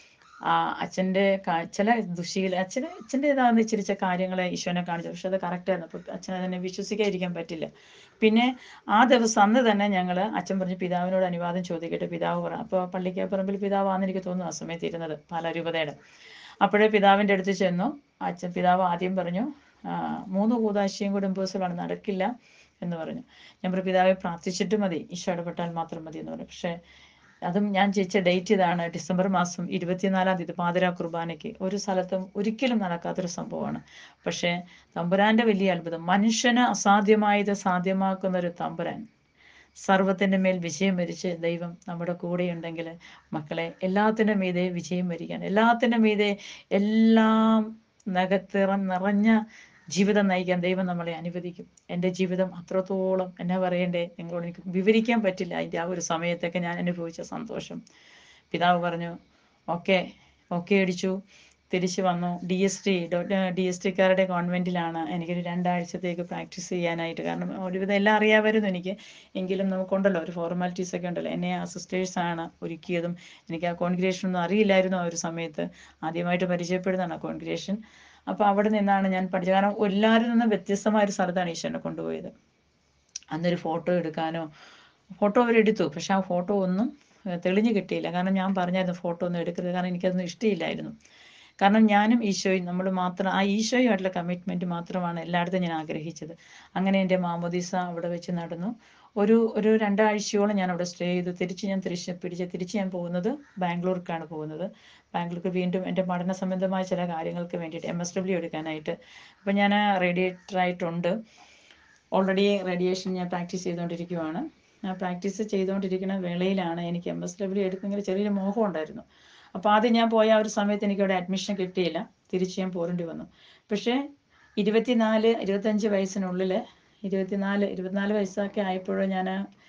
Speaker 1: ആ അച്ഛൻ്റെ കാ- ചില ദുശീല അച്ഛന് അച്ഛൻ്റെതാകുന്ന ഇച്ചിരിച്ച കാര്യങ്ങളെ ഈശോനെ കാണിച്ചു പക്ഷെ അത് കറക്റ്റായിരുന്നു അപ്പോൾ അച്ഛനെ തന്നെ വിശ്വസിക്കാതിരിക്കാൻ പറ്റില്ല പിന്നെ ആ ദിവസം അന്ന് തന്നെ ഞങ്ങൾ അച്ഛൻ പറഞ്ഞ് പിതാവിനോട് അനുവാദം ചോദിക്കട്ടെ പിതാവ് പറ അപ്പോൾ പള്ളിക്കപ്പറമ്പിൽ പിതാവാന്ന് എനിക്ക് തോന്നുന്നു ആ സമയത്ത് ഇരുന്നത് പാലാരൂപതയുടെ അപ്പോഴേ പിതാവിൻ്റെ അടുത്ത് ചെന്നു അച്ഛൻ പിതാവ് ആദ്യം പറഞ്ഞു "ആ, മൂന്ന് കൂതാശയും കൂടി ഇമ്പോസിബിളാണ് നടക്കില്ല എന്ന് പറഞ്ഞു ഞാൻ പറഞ്ഞു പിതാവെ പ്രാർത്ഥിച്ചിട്ട് മതി ഈശോ ഇടപെട്ടാൽ മാത്രം മതി എന്ന് പറഞ്ഞു പക്ഷേ അതും ഞാൻ ചോദിച്ച ഡേറ്റ് ഇതാണ് ഡിസംബർ മാസം ഇരുപത്തിനാലാം തീയതി പാതിരാ കുർബാനയ്ക്ക് ഒരു സ്ഥലത്തും ഒരിക്കലും നടക്കാത്തൊരു സംഭവമാണ് പക്ഷേ തമ്പുരാന്റെ വലിയ അത്ഭുതം മനുഷ്യന് അസാധ്യമായത് സാധ്യമാക്കുന്ന ഒരു തമ്പുരാൻ സർവത്തിൻ്റെ മേൽ വിജയം വരിച്ച് ദൈവം നമ്മുടെ കൂടെയുണ്ടെങ്കിൽ മക്കളെ എല്ലാത്തിൻ്റെ മീതെ വിജയം വരികയാണ് എല്ലാത്തിൻ്റെ മീതെ എല്ലാം നകത്തിറ നിറഞ്ഞ ജീവിതം നയിക്കാൻ ദൈവം നമ്മളെ അനുവദിക്കും എൻ്റെ ജീവിതം അത്രത്തോളം എന്നാ പറയണ്ടേ നിങ്ങളോട് എനിക്ക് വിവരിക്കാൻ പറ്റില്ല അതിൻ്റെ ആ ഒരു സമയത്തൊക്കെ ഞാൻ അനുഭവിച്ച സന്തോഷം പിതാവ് പറഞ്ഞു ഓക്കെ ഓക്കെ അടിച്ചു തിരിച്ചു വന്നു D S T D S ടിക്കാരുടെ കോൺവെൻറ്റിലാണ് എനിക്കൊരു രണ്ടാഴ്ചത്തേക്ക് പ്രാക്ടീസ് ചെയ്യാനായിട്ട് കാരണം ഒരുവിധം എല്ലാം അറിയാമായിരുന്നു എനിക്ക് എങ്കിലും നമുക്കുണ്ടല്ലോ ഒരു ഫോർമാലിറ്റീസ് ഒക്കെ ഉണ്ടല്ലോ എന്നെ ആ സിസ്റ്റേഴ്സാണ് ഒരുക്കിയതും എനിക്ക് ആ കോൺഗ്രേഷൻ ഒന്നും അറിയില്ലായിരുന്നു ആ ഒരു സമയത്ത് ആദ്യമായിട്ട് പരിചയപ്പെടുന്നതാണ് ആ കോൺഗ്രേഷൻ അപ്പോൾ അവിടെ നിന്നാണ് ഞാൻ പഠിച്ചത് കാരണം എല്ലാവരിൽ നിന്നും വ്യത്യസ്തമായ ഒരു സ്ഥലത്താണ് ഈശോനെ കൊണ്ടുപോയത് അന്നൊരു ഫോട്ടോ എടുക്കാനോ ഫോട്ടോ അവരെടുത്തു പക്ഷെ ആ ഫോട്ടോ ഒന്നും ഏഹ്, തെളിഞ്ഞു കിട്ടിയില്ല കാരണം ഞാൻ പറഞ്ഞായിരുന്നു ഫോട്ടോ ഒന്നും എടുക്കരുത് കാരണം എനിക്കതൊന്നും ഇഷ്ടമില്ലായിരുന്നു കാരണം ഞാനും ഈശോയും നമ്മൾ മാത്രം ആ ഈശോയുമായിട്ടുള്ള കമ്മിറ്റ്മെൻറ്റ് മാത്രമാണ് എല്ലായിടത്തും ഞാൻ ആഗ്രഹിച്ചത് അങ്ങനെ എൻ്റെ മാമോദീസ അവിടെ വെച്ച് നടന്നു ഒരു ഒരു രണ്ടാഴ്ചയോളം ഞാൻ അവിടെ സ്റ്റേ ചെയ്തു തിരിച്ച് ഞാൻ തിരിച്ച് പിടിച്ച് തിരിച്ച് ഞാൻ പോകുന്നത് ബാംഗ്ലൂർക്കാണ് പോകുന്നത് ബാംഗ്ലൂർക്ക് വീണ്ടും എൻ്റെ പഠന സംബന്ധമായ ചില കാര്യങ്ങൾക്ക് വേണ്ടിയിട്ട് എം എസ് ഡബ്ല്യു എടുക്കാനായിട്ട് അപ്പം ഞാൻ റേഡിയേറ്ററായിട്ടുണ്ട് ഓൾറെഡി റേഡിയേഷൻ ഞാൻ പ്രാക്ടീസ് ചെയ്തുകൊണ്ടിരിക്കുവാണ് ആ പ്രാക്ടീസ് ചെയ്തുകൊണ്ടിരിക്കുന്ന വേളയിലാണ് എനിക്ക് എം എസ് ഡബ്ല്യു എടുക്കുമെങ്കിൽ ചെറിയൊരു മോഹം ഉണ്ടായിരുന്നു അപ്പോൾ ആദ്യം ഞാൻ പോയ ആ ഒരു സമയത്ത് എനിക്ക് അവിടെ അഡ്മിഷൻ കിട്ടിയില്ല തിരിച്ച് ഞാൻ പോരേണ്ടി വന്നു പക്ഷേ ഇരുപത്തിനാല് ഇരുപത്തഞ്ച് വയസ്സിനുള്ളിൽ ഇരുപത്തിനാല് ഇരുപത്തിനാല് വയസ്സൊക്കെ ആയപ്പോഴും ഞാൻ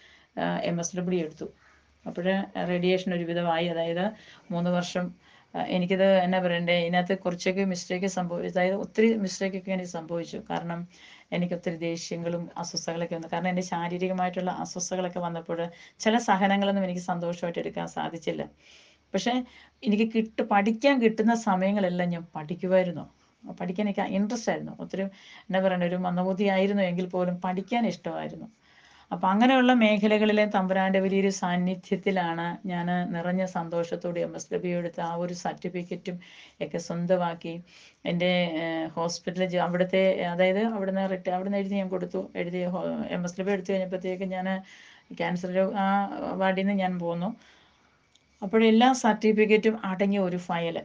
Speaker 1: എം എസ് ഡബ്ല്യു എടുത്തു അപ്പോൾ റേഡിയേഷൻ ഒരുവിധമായി അതായത് മൂന്ന് വർഷം ആ, എനിക്കിത് എന്നാ പറയണ്ടേ ഇതിനകത്ത് കുറച്ചൊക്കെ മിസ്റ്റേക്ക് സംഭവിച്ചു അതായത് ഒത്തിരി മിസ്റ്റേക്കൊക്കെ എനിക്ക് സംഭവിച്ചു കാരണം എനിക്ക് ഒത്തിരി ദേഷ്യങ്ങളും അസ്വസ്ഥകളൊക്കെ വന്നു കാരണം എൻ്റെ ശാരീരികമായിട്ടുള്ള അസ്വസ്ഥകളൊക്കെ വന്നപ്പോൾ ചില സഹനങ്ങളൊന്നും എനിക്ക് സന്തോഷമായിട്ട് എടുക്കാൻ സാധിച്ചില്ല പക്ഷേ എനിക്ക് കിട്ട് പഠിക്കാൻ കിട്ടുന്ന സമയങ്ങളെല്ലാം ഞാൻ പഠിക്കുമായിരുന്നു പഠിക്കാൻ എനിക്ക് ഇൻട്രസ്റ്റ് ആയിരുന്നു ഒത്തിരി എന്താ പറയണ്ടേ ഒരു മന്ദബുദ്ധി ആയിരുന്നു എങ്കിൽ പോലും പഠിക്കാൻ ഇഷ്ടമായിരുന്നു അപ്പം അങ്ങനെയുള്ള മേഖലകളിലെ തമ്പുരാൻ്റെ വലിയൊരു സാന്നിധ്യത്തിലാണ് ഞാൻ നിറഞ്ഞ സന്തോഷത്തോടെ എം എസ് ഡബ്ല്യു എടുത്ത ആ ഒരു സർട്ടിഫിക്കറ്റും ഒക്കെ സ്വന്തമാക്കി എൻ്റെ ഹോസ്പിറ്റലിൽ അവിടുത്തെ അതായത് അവിടുന്ന് റിട്ട അവിടുന്ന് എഴുതി ഞാൻ കൊടുത്തു എഴുതി എം എസ് ഡബ്ല്യു എടുത്തു കഴിഞ്ഞപ്പോഴത്തേക്ക് ഞാൻ ക്യാൻസർ ആ വാർഡിൽ നിന്ന് ഞാൻ പോന്നു അപ്പോഴെല്ലാ സർട്ടിഫിക്കറ്റും അടങ്ങിയ ഒരു ഫയല്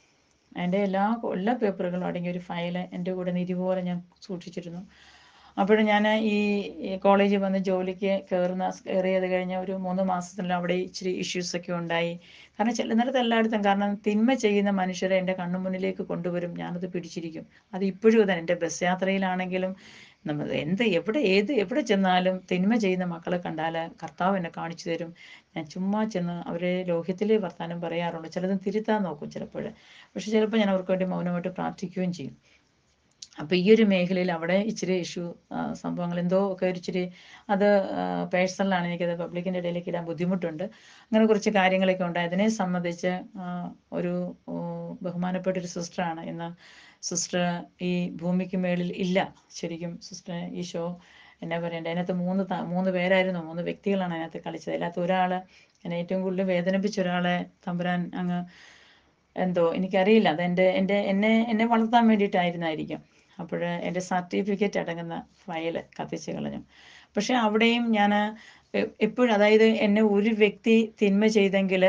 Speaker 1: എൻ്റെ എല്ലാ എല്ലാ പേപ്പറുകളും അടങ്ങിയ ഒരു ഫയല് എൻ്റെ കൂടെ നിധി പോലെ ഞാൻ സൂക്ഷിച്ചിരുന്നു അപ്പോൾ ഞാൻ ഈ ഈ കോളേജിൽ വന്ന് ജോലിക്ക് കയറുന്ന കയറിയത് കഴിഞ്ഞ ഒരു മൂന്ന് മാസത്തിനുള്ളിൽ അവിടെ ഇച്ചിരി issues ഒക്കെ ഉണ്ടായി കാരണം ചെല്ലുന്നിടത്ത് എല്ലായിടത്തും കാരണം തിന്മ ചെയ്യുന്ന മനുഷ്യരെ എൻ്റെ കണ്ണു മുന്നിലേക്ക് കൊണ്ടുവരും ഞാനത് പിടിച്ചിരിക്കും അത് ഇപ്പോഴും അതാണ് എൻ്റെ ബസ് യാത്രയിലാണെങ്കിലും നമ്മൾ എന്ത് എവിടെ ഏത് എവിടെ ചെന്നാലും തിന്മ ചെയ്യുന്ന മക്കളെ കണ്ടാൽ കർത്താവ് എന്നെ കാണിച്ചു തരും ഞാൻ ചുമ്മാ ചെന്ന് അവരെ ലോഹ്യത്തിൽ വർത്താനം പറയാറുണ്ട് ചിലതും തിരുത്താൻ നോക്കും ചിലപ്പോൾ പക്ഷെ ചിലപ്പോൾ ഞാൻ അവർക്ക് വേണ്ടി മൗനമായിട്ട് പ്രാർത്ഥിക്കുകയും ചെയ്യും അപ്പോൾ ഈ ഒരു മേഖലയിൽ അവിടെ ഇച്ചിരി ഇഷ്യൂ സംഭവങ്ങൾ എന്തോ ഒക്കെ ഒരു ഇച്ചിരി അത് പേഴ്സണലാണ് എനിക്കത് പബ്ലിക്കിൻ്റെ ഇടയിലേക്ക് ഇടാൻ ബുദ്ധിമുട്ടുണ്ട് അങ്ങനെ കുറച്ച് കാര്യങ്ങളൊക്കെ ഉണ്ട് അതിനെ സംബന്ധിച്ച് ആ, ഒരു ഓ, ബഹുമാനപ്പെട്ട ഒരു സിസ്റ്ററാണ് ഇന്ന് സിസ്റ്റർ ഈ ഭൂമിക്ക് മേളിൽ ഇല്ല ശരിക്കും സിസ്റ്റർ ഈശോ എന്നാ പറയണ്ടേ അതിനകത്ത് മൂന്ന് ത- മൂന്ന് പേരായിരുന്നു മൂന്ന് വ്യക്തികളാണ് അതിനകത്ത് കളിച്ചത് അതിനകത്ത് ഒരാൾ എന്നെ ഏറ്റവും കൂടുതൽ വേദനിപ്പിച്ച ഒരാളെ തമ്പുരാൻ അങ്ങ് എന്തോ എനിക്കറിയില്ല അതെൻ്റെ എൻ്റെ എന്നെ എന്നെ വളർത്താൻ വേണ്ടിയിട്ടായിരുന്നായിരിക്കും അപ്പോൾ എൻ്റെ സർട്ടിഫിക്കറ്റ് അടങ്ങുന്ന ഫയല് കത്തിച്ച് കളഞ്ഞു പക്ഷെ അവിടെയും ഞാൻ എപ്പോഴും അതായത് എന്നെ ഒരു വ്യക്തി തിന്മ ചെയ്തെങ്കിൽ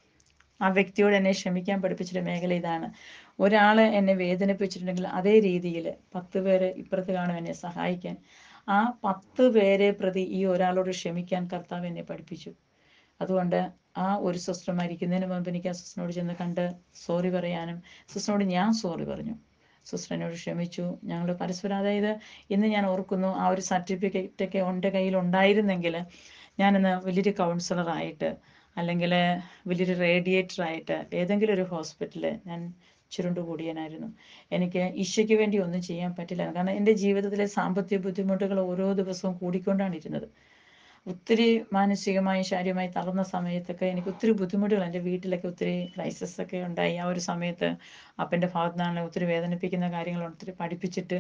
Speaker 1: ആ വ്യക്തിയോട് എന്നെ ക്ഷമിക്കാൻ പഠിപ്പിച്ചൊരു മേഖല ഇതാണ് ഒരാൾ എന്നെ വേദനിപ്പിച്ചിട്ടുണ്ടെങ്കിൽ അതേ രീതിയിൽ പത്ത് പേര് ഇപ്പുറത്ത് കാണും എന്നെ സഹായിക്കാൻ ആ പത്ത് പേരെ പ്രതി ഈ ഒരാളോട് ക്ഷമിക്കാൻ കർത്താവ് എന്നെ പഠിപ്പിച്ചു അതുകൊണ്ട് ആ ഒരു സിസ്റ്റർ മരിക്കുന്നതിന് മുൻപ് എനിക്ക് ആ സിസ്റ്ററിനോട് ചെന്ന് കണ്ട് സോറി പറയാനും സിസ്റ്ററിനോട് ഞാൻ സോറി പറഞ്ഞു സിസ്റ്റർ എന്നോട് ക്ഷമിച്ചു ഞങ്ങൾ പരസ്പരം അതായത് ഇന്ന് ഞാൻ ഓർക്കുന്നു ആ ഒരു സർട്ടിഫിക്കറ്റ് ഒക്കെ എൻ്റെ കയ്യിൽ ഉണ്ടായിരുന്നെങ്കിൽ ഞാനിന്ന് വലിയൊരു കൗൺസിലറായിട്ട് അല്ലെങ്കിൽ വലിയൊരു റേഡിയേറ്റർ ആയിട്ട് ഏതെങ്കിലും ഒരു ഹോസ്പിറ്റലിൽ ഞാൻ ചുരുണ്ടുകൂടിയനായിരുന്നു എനിക്ക് ഈശോയ്ക്ക് വേണ്ടി ഒന്നും ചെയ്യാൻ പറ്റില്ല കാരണം എൻ്റെ ജീവിതത്തിലെ സാമ്പത്തിക ബുദ്ധിമുട്ടുകൾ ഓരോ ദിവസവും കൂടിക്കൊണ്ടാണ് ഇരുന്നത് ഒത്തിരി മാനസികമായും ശാരീരികമായി തളർന്ന സമയത്തൊക്കെ എനിക്ക് ഒത്തിരി ബുദ്ധിമുട്ടുകൾ എൻ്റെ വീട്ടിലൊക്കെ ഒത്തിരി ക്രൈസിസ് ഒക്കെ ഉണ്ടായി ആ ഒരു സമയത്ത് അപ്പൻ്റെ ഭാഗത്തു നിന്നാണ് ഒത്തിരി വേദനിപ്പിക്കുന്ന കാര്യങ്ങൾ ഒത്തിരി പഠിപ്പിച്ചിട്ട്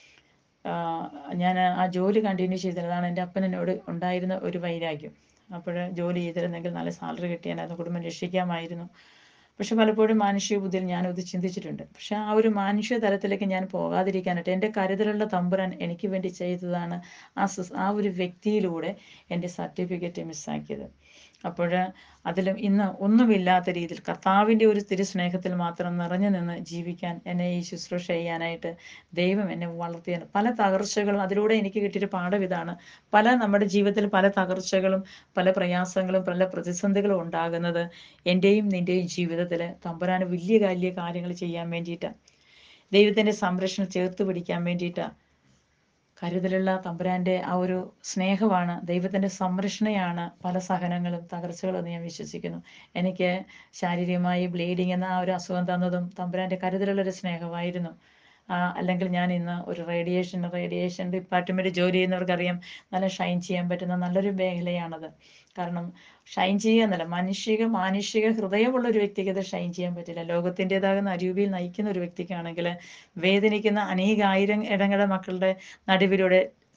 Speaker 1: ഞാൻ ആ ജോലി കണ്ടിന്യൂ ചെയ്തതാണ് എൻ്റെ അപ്പൻ എന്നോട് ഉണ്ടായിരുന്ന ഒരു വൈരാഗ്യം അപ്പോൾ ജോലി ചെയ്തിരുന്നെങ്കിൽ നല്ല സാലറി കിട്ടിയാൽ കുടുംബം രക്ഷിക്കാമായിരുന്നു പക്ഷെ പലപ്പോഴും മാനുഷിക ബുദ്ധിയിൽ ഞാൻ ഇത് ചിന്തിച്ചിട്ടുണ്ട് പക്ഷെ ആ ഒരു മാനുഷിക തലത്തിലേക്ക് ഞാൻ പോകാതിരിക്കാനായിട്ട് എൻ്റെ കരുതലുള്ള തമ്പുരാൻ എനിക്ക് വേണ്ടി ചെയ്തതാണ് ആ സിസ് ആ ഒരു വ്യക്തിയിലൂടെ എൻ്റെ സർട്ടിഫിക്കറ്റ് മിസ്സാക്കിയത് അപ്പോൾ അതിലും ഇന്ന് ഒന്നുമില്ലാത്ത രീതിയിൽ കർത്താവിൻ്റെ ഒരു തിരുസ്നേഹത്തിൽ മാത്രം നിറഞ്ഞു നിന്ന് ജീവിക്കാൻ എന്നെ ഈ ശുശ്രൂഷ ചെയ്യാനായിട്ട് ദൈവം എന്നെ വളർത്തിയാണ് പല തകർച്ചകളും അതിലൂടെ എനിക്ക് കിട്ടിയൊരു പാഠം ഇതാണ് പല നമ്മുടെ ജീവിതത്തിൽ പല തകർച്ചകളും പല പ്രയാസങ്ങളും പല പ്രതിസന്ധികളും ഉണ്ടാകുന്നത് എൻ്റെയും നിൻ്റെയും ജീവിതത്തിൽ തമ്പുരാന് വലിയ വലിയ കാര്യങ്ങൾ ചെയ്യാൻ വേണ്ടിയിട്ടാണ് ദൈവത്തിൻ്റെ സംരക്ഷണം ചേർത്ത് പിടിക്കാൻ വേണ്ടിയിട്ടാണ് കരുതലുള്ള തമ്പുരാന്റെ ആ ഒരു സ്നേഹമാണ് ദൈവത്തിന്റെ സംരക്ഷണയാണ് പല സഹനങ്ങളും തകർച്ചകളും എന്ന് ഞാൻ വിശ്വസിക്കുന്നു എനിക്ക് ശാരീരികമായി ബ്ലീഡിങ് എന്ന ആ ഒരു അസുഖം തന്നതും തമ്പുരാന്റെ കരുതലുള്ള ഒരു സ്നേഹമായിരുന്നു ആ, അല്ലെങ്കിൽ ഞാൻ ഇന്ന് ഒരു റേഡിയേഷൻ റേഡിയേഷൻ ഡിപ്പാർട്ട്മെന്റ് ജോലി ചെയ്യുന്നവർക്കറിയാം നല്ല ഷൈൻ ചെയ്യാൻ പറ്റുന്ന നല്ലൊരു മേഖലയാണത് കാരണം ഷൈൻ ചെയ്യുക എന്നല്ല മാനുഷിക മാനുഷിക ഹൃദയമുള്ള ഒരു വ്യക്തിക്ക് അത് ഷൈൻ ചെയ്യാൻ പറ്റില്ല ലോകത്തിൻ്റെതാകുന്ന അരൂപിയിൽ നയിക്കുന്ന ഒരു വ്യക്തിക്കാണെങ്കിൽ വേദനിക്കുന്ന അനേകായിരം ഇടങ്ങളുടെ മക്കളുടെ നടുവിലൂടെ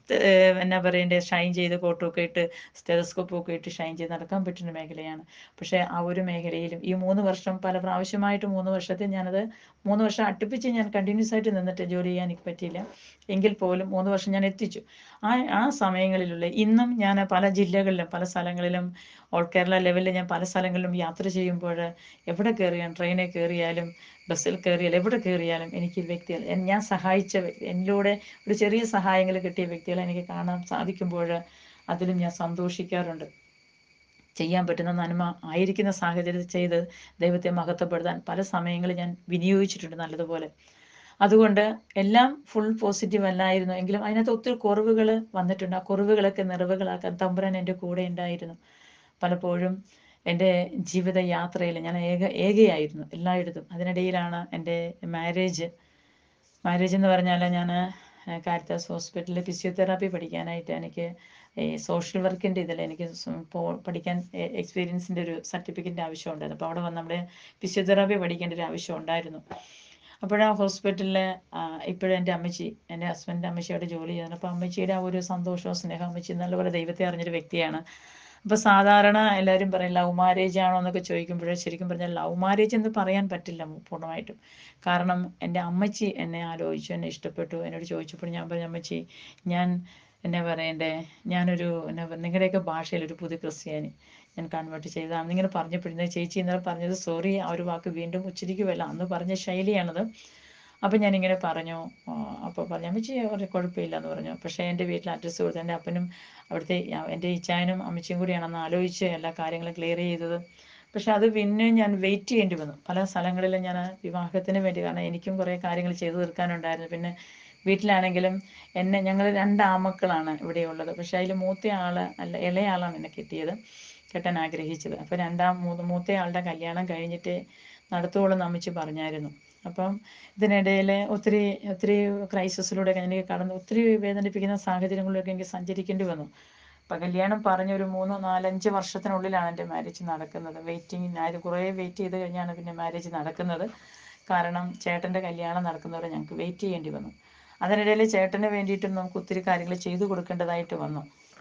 Speaker 1: ഏഹ് എന്നാ പറയണ്ടേ ഷൈൻ ചെയ്ത് കോട്ടൊക്കെ ഇട്ട് സ്റ്റെതസ്കോപ്പ് ഒക്കെ ഇട്ട് ഷൈൻ ചെയ്ത് നടക്കാൻ പറ്റുന്ന മേഖലയാണ് പക്ഷേ ആ ഒരു മേഖലയിലും ഈ മൂന്ന് വർഷം പല പ്രാവശ്യമായിട്ട് മൂന്ന് വർഷത്തിൽ ഞാനത് മൂന്ന് വർഷം അടുപ്പിച്ച് ഞാൻ കണ്ടിന്യൂസ് ആയിട്ട് നിന്നിട്ട് ജോലി ചെയ്യാൻ എനിക്ക് പറ്റിയില്ല എങ്കിൽ പോലും മൂന്ന് വർഷം ഞാൻ എത്തിച്ചു ആ ആ സമയങ്ങളിലുള്ള ഇന്നും ഞാൻ പല ജില്ലകളിലും പല സ്ഥലങ്ങളിലും ഓൾ കേരള ലെവലിൽ ഞാൻ പല സ്ഥലങ്ങളിലും യാത്ര ചെയ്യുമ്പോൾ എവിടെ കയറിയാലും ട്രെയിനിൽ കയറിയാലും ബസ്സിൽ കയറിയാലും എവിടെ കയറിയാലും എനിക്ക് വ്യക്തികൾ എൻ- ഞാൻ സഹായിച്ച വ്യക്തി എന്നിലൂടെ ഒരു ചെറിയ സഹായങ്ങൾ കിട്ടിയ വ്യക്തികളെ എനിക്ക് കാണാൻ സാധിക്കുമ്പോൾ അതിലും ഞാൻ സന്തോഷിക്കാറുണ്ട് ചെയ്യാൻ പറ്റുന്ന നന്മ ആയിരിക്കുന്ന സാഹചര്യത്തിൽ ചെയ്ത് ദൈവത്തെ മഹത്വപ്പെടുത്താൻ പല സമയങ്ങളിൽ ഞാൻ വിനിയോഗിച്ചിട്ടുണ്ട് നല്ലതുപോലെ അതുകൊണ്ട് എല്ലാം ഫുൾ പോസിറ്റീവ് അല്ലായിരുന്നു എങ്കിലും അതിനകത്ത് ഒത്തിരി കുറവുകൾ വന്നിട്ടുണ്ട് ആ കുറവുകളൊക്കെ നിറവുകളാക്കാൻ തമ്പുരാൻ എൻ്റെ കൂടെ ഉണ്ടായിരുന്നു പലപ്പോഴും എൻ്റെ ജീവിത യാത്രയിൽ ഞാൻ ഏക ഏകയായിരുന്നു എല്ലായിടത്തും അതിനിടയിലാണ് എൻ്റെ മാരേജ് മാരേജ് എന്ന് പറഞ്ഞാൽ ഞാൻ കാരിത്താസ് ഹോസ്പിറ്റലിൽ ഫിസിയോതെറാപ്പി പഠിക്കാനായിട്ട് എനിക്ക് ഈ സോഷ്യൽ വർക്കിൻ്റെ ഇതിൽ എനിക്ക് സ് പോ- പഠിക്കാൻ എക്സ്പീരിയൻസിൻ്റെ ഒരു സർട്ടിഫിക്കറ്റിൻ്റെ ആവശ്യം ഉണ്ടായിരുന്നു അപ്പോൾ അവിടെ വന്ന് നമ്മുടെ ഫിസിയോതെറാപ്പി പഠിക്കേണ്ട ഒരു ആവശ്യം ഉണ്ടായിരുന്നു അപ്പോഴാ ഹോസ്പിറ്റലിൽ ഇപ്പോഴും എൻ്റെ അമ്മച്ചി എൻ്റെ ഹസ്ബൻഡിൻ്റെ അമ്മച്ചി അവിടെ ജോലി ചെയ്യുന്നത് അപ്പോൾ അമ്മച്ചിയുടെ ആ ഒരു സന്തോഷവും സ്നേഹം അമ്മച്ചി നല്ലപോലെ ദൈവത്തെ അറിഞ്ഞൊരു വ്യക്തിയാണ് അപ്പോൾ സാധാരണ എല്ലാവരും പറയും ലവ് മാരേജ് ആണോ എന്നൊക്കെ ചോദിക്കുമ്പോഴേ ശരിക്കും പറഞ്ഞാൽ ലവ് മാരേജ് എന്ന് പറയാൻ പറ്റില്ല പൂർണ്ണമായിട്ടും കാരണം എൻ്റെ അമ്മച്ചി എന്നെ ആലോചിച്ചു എന്നെ ഇഷ്ടപ്പെട്ടു എന്നോട് ചോദിച്ചപ്പോൾ ഞാൻ പറഞ്ഞു അമ്മച്ചി ഞാൻ എന്നാ പറയണ്ടേ ഞാനൊരു എന്നാ പറ- നിങ്ങളുടെയൊക്കെ ഭാഷയിൽ ഒരു പുതു ക്രിസ്ത്യാനി ഞാൻ കൺവേർട്ട് ചെയ്തതാണ് ഇങ്ങനെ പറഞ്ഞപ്പോഴേ ചേച്ചി ഇന്നലെ പറഞ്ഞത് സോറി ആ ഒരു വാക്ക് വീണ്ടും ഉച്ചരിക്കുമല്ല അന്ന് പറഞ്ഞ ശൈലിയാണത് അപ്പം ഞാനിങ്ങനെ പറഞ്ഞു ആ, അപ്പോൾ പറഞ്ഞു അമ്മച്ചി പറഞ്ഞു കുഴപ്പമില്ല എന്ന് പറഞ്ഞു പക്ഷേ എൻ്റെ വീട്ടിൽ അഡ്രസ്സ് കൊടുത്തു എൻ്റെ അപ്പനും അവിടുത്തെ ആ- എൻ്റെ ഇച്ചായനും അമ്മച്ചിയും കൂടിയാണ് അന്ന് ആലോചിച്ച് എല്ലാ കാര്യങ്ങളും ക്ലിയർ ചെയ്തത് പക്ഷെ അത് പിന്നെ ഞാൻ വെയിറ്റ് ചെയ്യേണ്ടി വന്നു പല സ്ഥലങ്ങളിലും ഞാൻ വിവാഹത്തിന് വേണ്ടി കാരണം എനിക്കും കുറേ കാര്യങ്ങൾ ചെയ്തു തീർക്കാനുണ്ടായിരുന്നു പിന്നെ വീട്ടിലാണെങ്കിലും എന്നെ ഞങ്ങൾ രണ്ട് ആമക്കളാണ് ഇവിടെ ഉള്ളത് പക്ഷെ അതിൽ മൂത്ത ആൾ അല്ല ഇളയ ആളാണ് എന്നെ കിട്ടിയത് കെട്ടാൻ ആഗ്രഹിച്ചത് അപ്പോൾ രണ്ടാം മൂന്ന് മൂത്ത ആളുടെ കല്യാണം കഴിഞ്ഞിട്ട് നടത്തുകയുള്ളൂ എന്ന് അമ്മച്ചി പറഞ്ഞായിരുന്നു അപ്പം ഇതിനിടയിൽ ഒത്തിരി ഒത്തിരി ക്രൈസിസിലൂടെയൊക്കെ എനിക്ക് കടന്ന് ഒത്തിരി വേദനിപ്പിക്കുന്ന സാഹചര്യങ്ങളിലൊക്കെ എനിക്ക് സഞ്ചരിക്കേണ്ടി വന്നു അപ്പം കല്യാണം പറഞ്ഞ ഒരു മൂന്നോ നാലഞ്ച് വർഷത്തിനുള്ളിലാണ് എൻ്റെ മാരേജ് നടക്കുന്നത് വെയിറ്റിംഗ് ഞാൻ കുറേ വെയിറ്റ് ചെയ്ത് കഴിഞ്ഞാണ് പിന്നെ മാരേജ് നടക്കുന്നത് കാരണം ചേട്ടൻ്റെ കല്യാണം നടക്കുന്നവരെ ഞങ്ങൾക്ക് വെയിറ്റ് ചെയ്യേണ്ടി വന്നു അതിനിടയിൽ ചേട്ടന് വേണ്ടിയിട്ടും നമുക്ക് ഒത്തിരി കാര്യങ്ങൾ ചെയ്തു കൊടുക്കേണ്ടതായിട്ട് വന്നു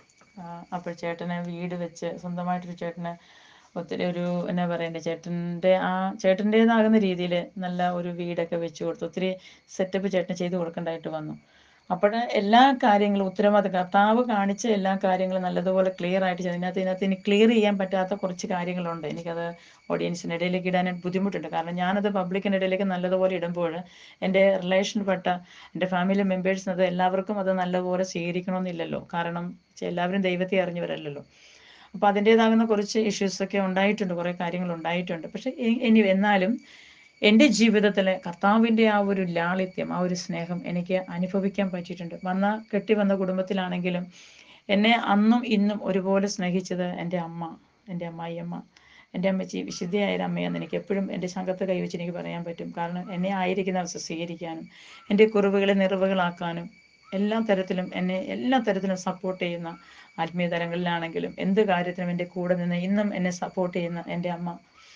Speaker 1: അപ്പോൾ ചേട്ടന് വീട് വെച്ച് സ്വന്തമായിട്ടൊരു ചേട്ടന് ഒത്തിരി ഒരു എന്നാ പറയണ്ടേ ചേട്ടൻ്റെ ആ ചേട്ടൻ്റേതാകുന്ന രീതിയിൽ നല്ല ഒരു വീടൊക്കെ വെച്ച് കൊടുത്തു ഒത്തിരി സെറ്റപ്പ് ചേട്ടന് ചെയ്തു കൊടുക്കേണ്ടതായിട്ട് വന്നു അപ്പോൾ എല്ലാ കാര്യങ്ങളും ഉത്തരവാദിത്തം കർത്താവ് കാണിച്ച എല്ലാ കാര്യങ്ങളും നല്ലതുപോലെ ക്ലിയർ ആയിട്ട് ചെയ്തു ഇതിനകത്ത് ഇതിനകത്ത് ഇനി ക്ലിയർ ചെയ്യാൻ പറ്റാത്ത കുറച്ച് കാര്യങ്ങളുണ്ട് എനിക്കത് ഓഡിയൻസിൻ്റെ ഇടയിലേക്ക് ഇടാൻ ബുദ്ധിമുട്ടുണ്ട് കാരണം ഞാനത് പബ്ലിക്കിൻ്റെ ഇടയിലേക്ക് നല്ലതുപോലെ ഇടുമ്പോൾ എൻ്റെ റിലേഷൻപ്പെട്ട എൻ്റെ ഫാമിലി മെമ്പേഴ്സിന് അത് എല്ലാവർക്കും അത് നല്ലപോലെ സ്വീകരിക്കണമെന്നില്ലല്ലോ കാരണം ചെ- എല്ലാവരും ദൈവത്തെ അറിഞ്ഞവരല്ലല്ലോ അപ്പോൾ അതിൻ്റേതാകുന്ന കുറച്ച് ഇഷ്യൂസൊക്കെ ഉണ്ടായിട്ടുണ്ട് കുറേ കാര്യങ്ങൾ ഉണ്ടായിട്ടുണ്ട് പക്ഷേ ഇനി എന്നാലും എൻ്റെ ജീവിതത്തിൽ കർത്താവിൻ്റെ ആ ഒരു ലാളിത്യം ആ ഒരു സ്നേഹം എനിക്ക് അനുഭവിക്കാൻ പറ്റിയിട്ടുണ്ട് വന്ന കെട്ടി വന്ന കുടുംബത്തിലാണെങ്കിലും എന്നെ അന്നും ഇന്നും ഒരുപോലെ സ്നേഹിച്ചത് എൻ്റെ അമ്മ എൻ്റെ അമ്മായിയമ്മ എൻ്റെ അമ്മച്ചി വിശുദ്ധിയായ ഒരു അമ്മയെന്ന് എനിക്ക് എപ്പോഴും എൻ്റെ സംഘത്തെ കൈവച്ച് എനിക്ക് പറയാൻ പറ്റും കാരണം എന്നെ ആയിരിക്കുന്ന അവസ്ഥ സ്വീകരിക്കാനും എൻ്റെ കുറവുകളെ നിറവുകളാക്കാനും എല്ലാ തരത്തിലും എന്നെ എല്ലാ തരത്തിലും സപ്പോർട്ട് ചെയ്യുന്ന ആത്മീയ തലങ്ങളിലാണെങ്കിലും എന്ത് കാര്യത്തിനും എൻ്റെ കൂടെ നിന്ന് ഇന്നും എന്നെ സപ്പോർട്ട് ചെയ്യുന്ന എൻ്റെ അമ്മ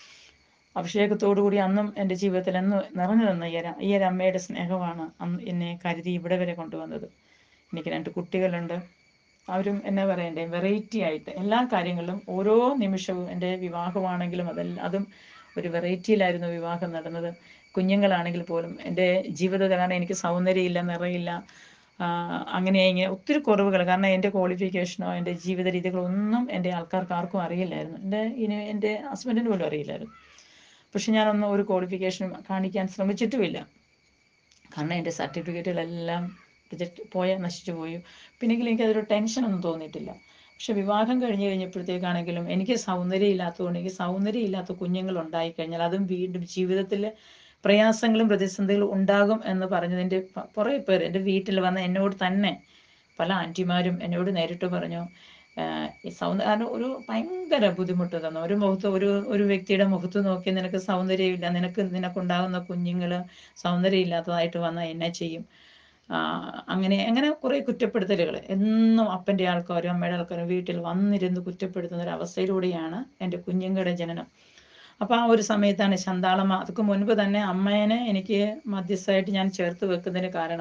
Speaker 1: അഭിഷേകത്തോടു കൂടി അന്നും എൻ്റെ ജീവിതത്തിൽ എന്ന് നിറഞ്ഞു നിന്ന ഈ ഒരു ഈ ഒരു അമ്മയുടെ സ്നേഹമാണ് അന്ന് എന്നെ കരുതി ഇവിടെ വരെ കൊണ്ടുവന്നത് എനിക്ക് രണ്ട് കുട്ടികളുണ്ട് അവരും എന്നാ പറയണ്ടേ വെറൈറ്റി ആയിട്ട് എല്ലാ കാര്യങ്ങളിലും ഓരോ നിമിഷവും എൻ്റെ വിവാഹമാണെങ്കിലും അതെല്ലാം അതും ഒരു വെറൈറ്റിയിലായിരുന്നു വിവാഹം നടന്നത് കുഞ്ഞുങ്ങളാണെങ്കിൽ പോലും എൻ്റെ ജീവിത കാരണം എനിക്ക് സൗന്ദര്യമില്ല നിറയില്ല ആ, അങ്ങനെ ഇങ്ങനെ ഒത്തിരി കുറവുകൾ കാരണം എൻ്റെ ക്വാളിഫിക്കേഷനോ എൻ്റെ ജീവിത രീതികളോ ഒന്നും എൻ്റെ ആൾക്കാർക്ക് ആർക്കും അറിയില്ലായിരുന്നു എൻ്റെ ഇനി എൻ്റെ ഹസ്ബൻഡിന് പോലും അറിയില്ലായിരുന്നു പക്ഷെ ഞാനൊന്നും ഒരു ക്വാളിഫിക്കേഷനും കാണിക്കാൻ ശ്രമിച്ചിട്ടുമില്ല കാരണം എൻ്റെ സർട്ടിഫിക്കറ്റുകളെല്ലാം റിജക്റ്റ് പോയ നശിച്ചു പോയി പിന്നെങ്കിലും എനിക്ക് അതൊരു ടെൻഷനൊന്നും തോന്നിയിട്ടില്ല പക്ഷെ വിവാഹം കഴിഞ്ഞ് കഴിഞ്ഞപ്പോഴത്തേക്കാണെങ്കിലും എനിക്ക് സൗന്ദര്യം ഇല്ലാത്തതുകൊണ്ട് എനിക്ക് സൗന്ദര്യം ഇല്ലാത്ത കുഞ്ഞുങ്ങൾ ഉണ്ടായി കഴിഞ്ഞാൽ അതും വീണ്ടും ജീവിതത്തിൽ പ്രയാസങ്ങളും പ്രതിസന്ധികളും ഉണ്ടാകും എന്ന് പറഞ്ഞതിൻ്റെ പ- കുറേ പേര് എൻ്റെ വീട്ടിൽ വന്ന് എന്നോട് തന്നെ പല ആൻറ്റിമാരും എന്നോട് നേരിട്ട് പറഞ്ഞു ആഹ് ഈ സൗന്ദ കാരണം ഒരു ഭയങ്കര ബുദ്ധിമുട്ട് തന്നു ഒരു മുഖത്ത് ഒരു ഒരു വ്യക്തിയുടെ മുഖത്ത് നോക്കി നിനക്ക് സൗന്ദര്യമില്ല നിനക്ക് നിനക്കുണ്ടാകുന്ന കുഞ്ഞുങ്ങൾ സൗന്ദര്യം ഇല്ലാത്തതായിട്ട് വന്നാൽ എന്നെ ചെയ്യും ആഹ് അങ്ങനെ അങ്ങനെ കുറേ കുറ്റപ്പെടുത്തലുകൾ എന്നും അപ്പൻ്റെ ആൾക്കാരും അമ്മയുടെ ആൾക്കാരും വീട്ടിൽ വന്നിരുന്ന് കുറ്റപ്പെടുത്തുന്ന ഒരു അവസ്ഥയിലൂടെയാണ് എൻ്റെ കുഞ്ഞുങ്ങളുടെ ജനനം അപ്പോൾ ആ ഒരു സമയത്താണ് ശന്താളമ്മ അതൊക്കെ മുൻപ് തന്നെ അമ്മേനെ എനിക്ക് മധ്യസ്ഥമായിട്ട് ഞാൻ ചേർത്ത് വെക്കുന്നതിന് കാരണം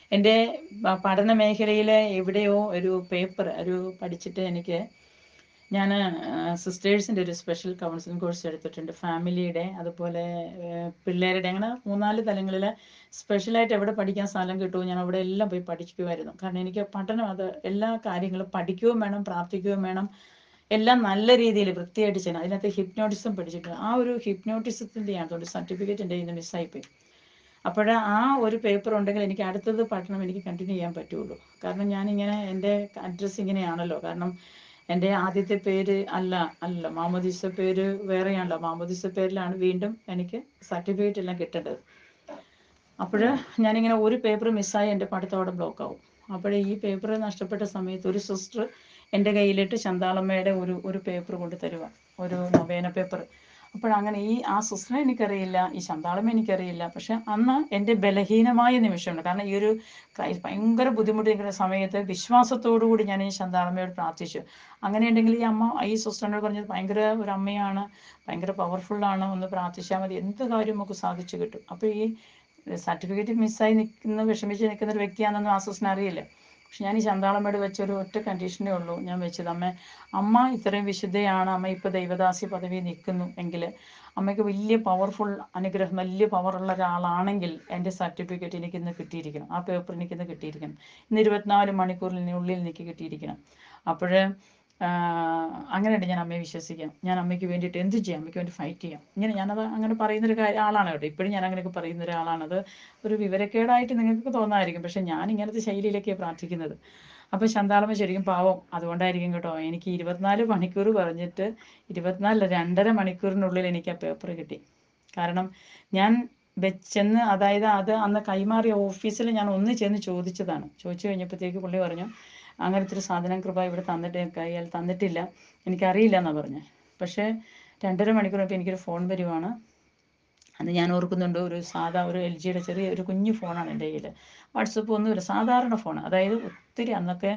Speaker 1: എൻ്റെ പ- പഠന മേഖലയിലെ എവിടെയോ ഒരു പേപ്പർ ഒരു പഠിച്ചിട്ട് എനിക്ക് ഞാൻ സിസ്റ്റേഴ്സിൻ്റെ ഒരു സ്പെഷ്യൽ കൗൺസിലിംഗ് കോഴ്സ് എടുത്തിട്ടുണ്ട് ഫാമിലിയുടെ അതുപോലെ ഏഹ്, പിള്ളേരുടെ അങ്ങനെ മൂന്നാല് തലങ്ങളിൽ സ്പെഷ്യലായിട്ട് എവിടെ പഠിക്കാൻ സ്ഥലം കിട്ടുമോ ഞാൻ അവിടെ എല്ലാം പോയി പഠിക്കുമായിരുന്നു കാരണം എനിക്ക് പഠനം അത് എല്ലാ കാര്യങ്ങളും പഠിക്കുകയും വേണം പ്രാർത്ഥിക്കുകയും വേണം എല്ലാം നല്ല രീതിയിൽ വൃത്തിയായിട്ട് ചെയ്യണം അതിനകത്ത് ഹിപ്നോട്ടിസം പഠിച്ചിട്ടുണ്ട് ആ ഒരു ഹിപ്നോട്ടിസത്തിൻ്റെ ആണ് സർട്ടിഫിക്കറ്റ് എൻ്റെ കയ്യിൽ നിന്ന് മിസ്സായിപ്പോയി അപ്പോൾ ആ ഒരു പേപ്പർ ഉണ്ടെങ്കിൽ എനിക്ക് അടുത്തത് പഠനം എനിക്ക് കണ്ടിന്യൂ ചെയ്യാൻ പറ്റുള്ളൂ കാരണം ഞാനിങ്ങനെ എൻ്റെ അഡ്രസ്സ് ഇങ്ങനെയാണല്ലോ കാരണം എൻ്റെ ആദ്യത്തെ പേര് അല്ല അല്ല മാമോദിസ പേര് വേറെയാണല്ലോ മാമോദിസ പേരിലാണ് വീണ്ടും എനിക്ക് സർട്ടിഫിക്കറ്റ് എല്ലാം കിട്ടേണ്ടത് അപ്പോൾ ഞാനിങ്ങനെ ഒരു പേപ്പർ മിസ്സായി എൻ്റെ പഠിത്തം അവിടെ ബ്ലോക്ക് ആവും അപ്പോൾ ഈ പേപ്പർ നഷ്ടപ്പെട്ട സമയത്ത് ഒരു സിസ്റ്റർ എൻ്റെ കയ്യിലിട്ട് ചന്താളമ്മയുടെ ഒരു ഒരു പേപ്പർ കൊണ്ട് തരുക ഒരു നൊവേന പേപ്പർ അപ്പോഴങ്ങനെ ഈ ആ സിസ്റ്ററെ എനിക്കറിയില്ല ഈ ചന്താളമ്മ എനിക്കറിയില്ല പക്ഷെ അന്ന് എൻ്റെ ബലഹീനമായ നിമിഷമുണ്ട് കാരണം ഈ ഒരു ക്രൈ- ഭയങ്കര ബുദ്ധിമുട്ട് നിൽക്കുന്ന സമയത്ത് വിശ്വാസത്തോടു കൂടി ഞാൻ ഈ ചന്താളമ്മയോട് പ്രാർത്ഥിച്ചു അങ്ങനെയുണ്ടെങ്കിൽ ഈ അമ്മ ഈ സിസ്റ്ററിനോട് പറഞ്ഞത് ഭയങ്കര ഒരു അമ്മയാണ് ഭയങ്കര പവർഫുള്ളാണ് ഒന്ന് പ്രാർത്ഥിച്ചാൽ മതി എന്ത് കാര്യം നമുക്ക് സാധിച്ചു കിട്ടും അപ്പോൾ ഈ സർട്ടിഫിക്കറ്റ് മിസ്സായി നിൽക്കുന്ന വിഷമിച്ച് നിൽക്കുന്ന ഒരു വ്യക്തിയാണെന്നൊന്നും ആ സിസ്റ്ററിന് അറിയില്ല പക്ഷെ ഞാൻ ഈ ചന്താളമ്മയോട് വെച്ച ഒരു ഒറ്റ കണ്ടീഷനേ ഉള്ളൂ ഞാൻ വെച്ചത് അമ്മ അമ്മ ഇത്രയും വിശുദ്ധയാണ് അമ്മ ഇപ്പോൾ ദൈവദാസി പദവി നിൽക്കുന്നു എങ്കിൽ അമ്മയ്ക്ക് വലിയ പവർഫുൾ അനുഗ്രഹം വലിയ പവറുള്ള ഒരാളാണെങ്കിൽ എൻ്റെ സർട്ടിഫിക്കറ്റ് എനിക്ക് ഇന്ന് കിട്ടിയിരിക്കണം ആ പേപ്പർ എനിക്ക് ഇന്ന് കിട്ടിയിരിക്കണം ഇന്ന് ഇരുപത്തിനാല് മണിക്കൂറിനുള്ളിൽ എനിക്ക് കിട്ടിയിരിക്കണം അപ്പോൾ അങ്ങനെയുണ്ട് ഞാൻ അമ്മയെ വിശ്വസിക്കാം ഞാൻ അമ്മയ്ക്ക് വേണ്ടിയിട്ട് എന്ത് ചെയ്യാം അമ്മയ്ക്ക് വേണ്ടി ഫൈറ്റ് ചെയ്യാം ഇങ്ങനെ ഞാനത് അങ്ങനെ പറയുന്നൊരു കാര്യം ആളാണ് കേട്ടോ ഇപ്പോഴും ഞാൻ അങ്ങനെയൊക്കെ പറയുന്ന ഒരാളാണത് ഒരു വിവരക്കേടായിട്ട് നിങ്ങൾക്ക് തോന്നാമായിരിക്കും പക്ഷെ ഞാൻ ഇങ്ങനത്തെ ശൈലിയിലൊക്കെയാണ് പ്രാർത്ഥിക്കുന്നത് അപ്പോൾ ശന്താളമ്മ ശരിക്കും പാവം അതുകൊണ്ടായിരിക്കും കേട്ടോ എനിക്ക് ഇരുപത്തിനാല് മണിക്കൂർ പറഞ്ഞിട്ട് ഇരുപത്തിനാല് രണ്ടര മണിക്കൂറിനുള്ളിൽ എനിക്ക് ആ പേപ്പർ കിട്ടി കാരണം ഞാൻ വെച്ചെന്ന് അതായത് അത് അന്ന് കൈമാറിയ ഓഫീസിൽ ഞാൻ ഒന്ന് ചെന്ന് ചോദിച്ചതാണ് ചോദിച്ചു കഴിഞ്ഞപ്പോഴത്തേക്ക് പുള്ളി പറഞ്ഞു അങ്ങനത്തെ ഒരു സാധനം കൃപ ഇവിടെ തന്നിട്ട് കയ്യാൽ തന്നിട്ടില്ല എനിക്കറിയില്ല എന്നാണ് പറഞ്ഞത് പക്ഷേ രണ്ടര മണിക്കൂർ ഇപ്പോൾ എനിക്കൊരു ഫോൺ വരുവാണ് അന്ന് ഞാൻ ഓർക്കുന്നുണ്ട് ഒരു സാധാ ഒരു എൽ ജിയുടെ ചെറിയ ഒരു കുഞ്ഞു ഫോണാണ് എൻ്റെ കയ്യിൽ വാട്സപ്പ് ഒന്നുമില്ല സാധാരണ ഫോൺ അതായത് ഒത്തിരി അന്നൊക്കെ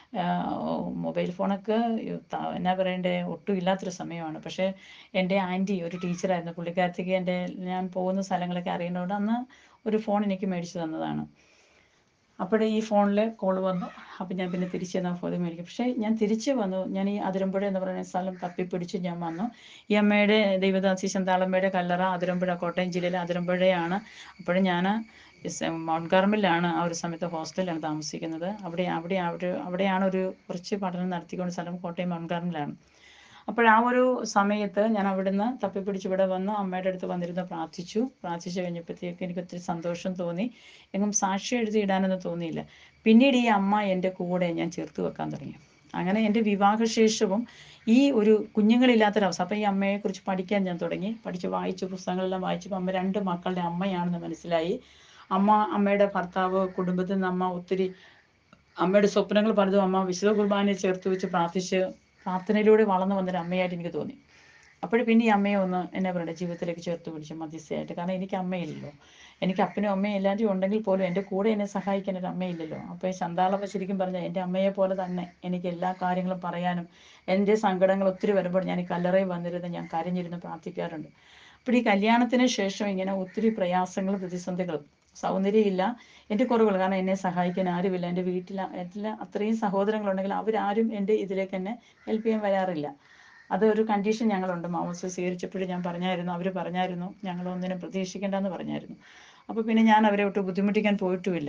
Speaker 1: മൊബൈൽ ഫോണൊക്കെ ത- എന്നാ പറയണ്ടേ ഒട്ടും ഇല്ലാത്തൊരു സമയമാണ് പക്ഷേ എൻ്റെ ആൻറ്റി ഒരു ടീച്ചറായിരുന്നു പുള്ളിക്കാരത്തേക്ക് എൻ്റെ ഞാൻ പോകുന്ന സ്ഥലങ്ങളൊക്കെ അറിയുന്നതുകൊണ്ട് അന്ന് ഒരു ഫോൺ എനിക്ക് മേടിച്ചു തന്നതാണ് അപ്പോഴേ ഈ ഫോണിൽ കോൾ വന്നു അപ്പം ഞാൻ പിന്നെ തിരിച്ച് എന്നാൽ ഫോൺ മേടിക്കും പക്ഷേ ഞാൻ തിരിച്ച് വന്നു ഞാൻ ഈ അതിരമ്പുഴ എന്ന് പറയുന്ന സ്ഥലം തപ്പിപ്പിടിച്ച് ഞാൻ വന്നു ഈ അമ്മയുടെ ദൈവദാസി ശന്താളമ്മയുടെ കല്ലറ അതിരമ്പുഴ കോട്ടയം ജില്ലയിലെ അതിരമ്പുഴയാണ് അപ്പോഴും ഞാൻ മൗണ്ട് കാർമലിലാണ് ആ ഒരു സമയത്ത് ഹോസ്റ്റലിലാണ് താമസിക്കുന്നത് അവിടെ അവിടെ അവിടെ അവിടെയാണ് ഒരു കുറച്ച് പഠനം നടത്തിക്കൊണ്ട് സ്ഥലം കോട്ടയം മൗണ്ട് കാർമലാണ് അപ്പോൾ ആ ഒരു സമയത്ത് ഞാൻ അവിടുന്ന് തപ്പിപ്പിടിച്ച് ഇവിടെ വന്ന് അമ്മയുടെ അടുത്ത് വന്നിരുന്ന് പ്രാർത്ഥിച്ചു പ്രാർത്ഥിച്ചു കഴിഞ്ഞപ്പോഴത്തേക്ക് എനിക്ക് ഒത്തിരി സന്തോഷം തോന്നി എങ്ങും സാക്ഷി എഴുതി ഇടാനൊന്നും തോന്നിയില്ല പിന്നീട് ഈ അമ്മ എൻ്റെ കൂടെ ഞാൻ ചേർത്ത് വെക്കാൻ തുടങ്ങി അങ്ങനെ എൻ്റെ വിവാഹശേഷവും ഈ ഒരു കുഞ്ഞുങ്ങളില്ലാത്തൊരവസ്ഥ അപ്പം ഈ അമ്മയെക്കുറിച്ച് പഠിക്കാൻ ഞാൻ തുടങ്ങി പഠിച്ച് വായിച്ചു പുസ്തകങ്ങളെല്ലാം വായിച്ചപ്പോൾ അമ്മ രണ്ട് മക്കളുടെ അമ്മയാണെന്ന് മനസ്സിലായി അമ്മ അമ്മയുടെ ഭർത്താവ് കുടുംബത്തിൽ നിന്ന് അമ്മ ഒത്തിരി അമ്മയുടെ സ്വപ്നങ്ങൾ പലതും അമ്മ വിശുദ്ധ കുർബാനയിൽ ചേർത്ത് വെച്ച് പ്രാർത്ഥിച്ച് പ്രാർത്ഥനയിലൂടെ വളർന്നു വന്നൊരു അമ്മയായിട്ട് എനിക്ക് തോന്നി അപ്പോഴും പിന്നെ ഈ അമ്മയെ ഒന്ന് എന്നാ പറയണ്ടേ ജീവിതത്തിലേക്ക് ചേർത്ത് പിടിച്ചു മധ്യസ്ഥയായിട്ട് കാരണം എനിക്ക് അമ്മയില്ലല്ലോ എനിക്ക് അപ്പനും അമ്മയും എല്ലാവരും ഉണ്ടെങ്കിൽ പോലും എൻ്റെ കൂടെ എന്നെ സഹായിക്കാൻ ഒരു അമ്മയില്ലല്ലോ അപ്പോൾ ഈ ചന്താളമ്മ ശരിക്കും പറഞ്ഞാൽ എൻ്റെ അമ്മയെ പോലെ തന്നെ എനിക്ക് എല്ലാ കാര്യങ്ങളും പറയാനും എൻ്റെ സങ്കടങ്ങൾ ഒത്തിരി വരുമ്പോൾ ഞാൻ ഈ കല്ലറയിൽ വന്നിരുന്ന് ഞാൻ കരഞ്ഞിരുന്ന് പ്രാർത്ഥിക്കാറുണ്ട് അപ്പോൾ ഈ കല്യാണത്തിന് ശേഷം ഇങ്ങനെ ഒത്തിരി പ്രയാസങ്ങളും പ്രതിസന്ധികളും സൗന്ദര്യമില്ല എൻ്റെ കുറവുകൾ കാരണം എന്നെ സഹായിക്കാൻ ആരുമില്ല എൻ്റെ വീട്ടിൽ എല്ലാ അത്രയും സഹോദരങ്ങളുണ്ടെങ്കിൽ അവരാരും എൻ്റെ ഇതിലേക്ക് എന്നെ ഹെൽപ്പ് ചെയ്യാൻ വരാറില്ല അതൊരു കണ്ടീഷൻ ഞങ്ങളുണ്ട് മാമോസ് സ്വീകരിച്ചപ്പോഴും ഞാൻ പറഞ്ഞായിരുന്നു അവർ പറഞ്ഞായിരുന്നു ഞങ്ങളൊന്നിനും പ്രതീക്ഷിക്കേണ്ടെന്ന് പറഞ്ഞായിരുന്നു അപ്പോൾ പിന്നെ ഞാൻ അവരെ ഒട്ട് ബുദ്ധിമുട്ടിക്കാൻ പോയിട്ടുമില്ല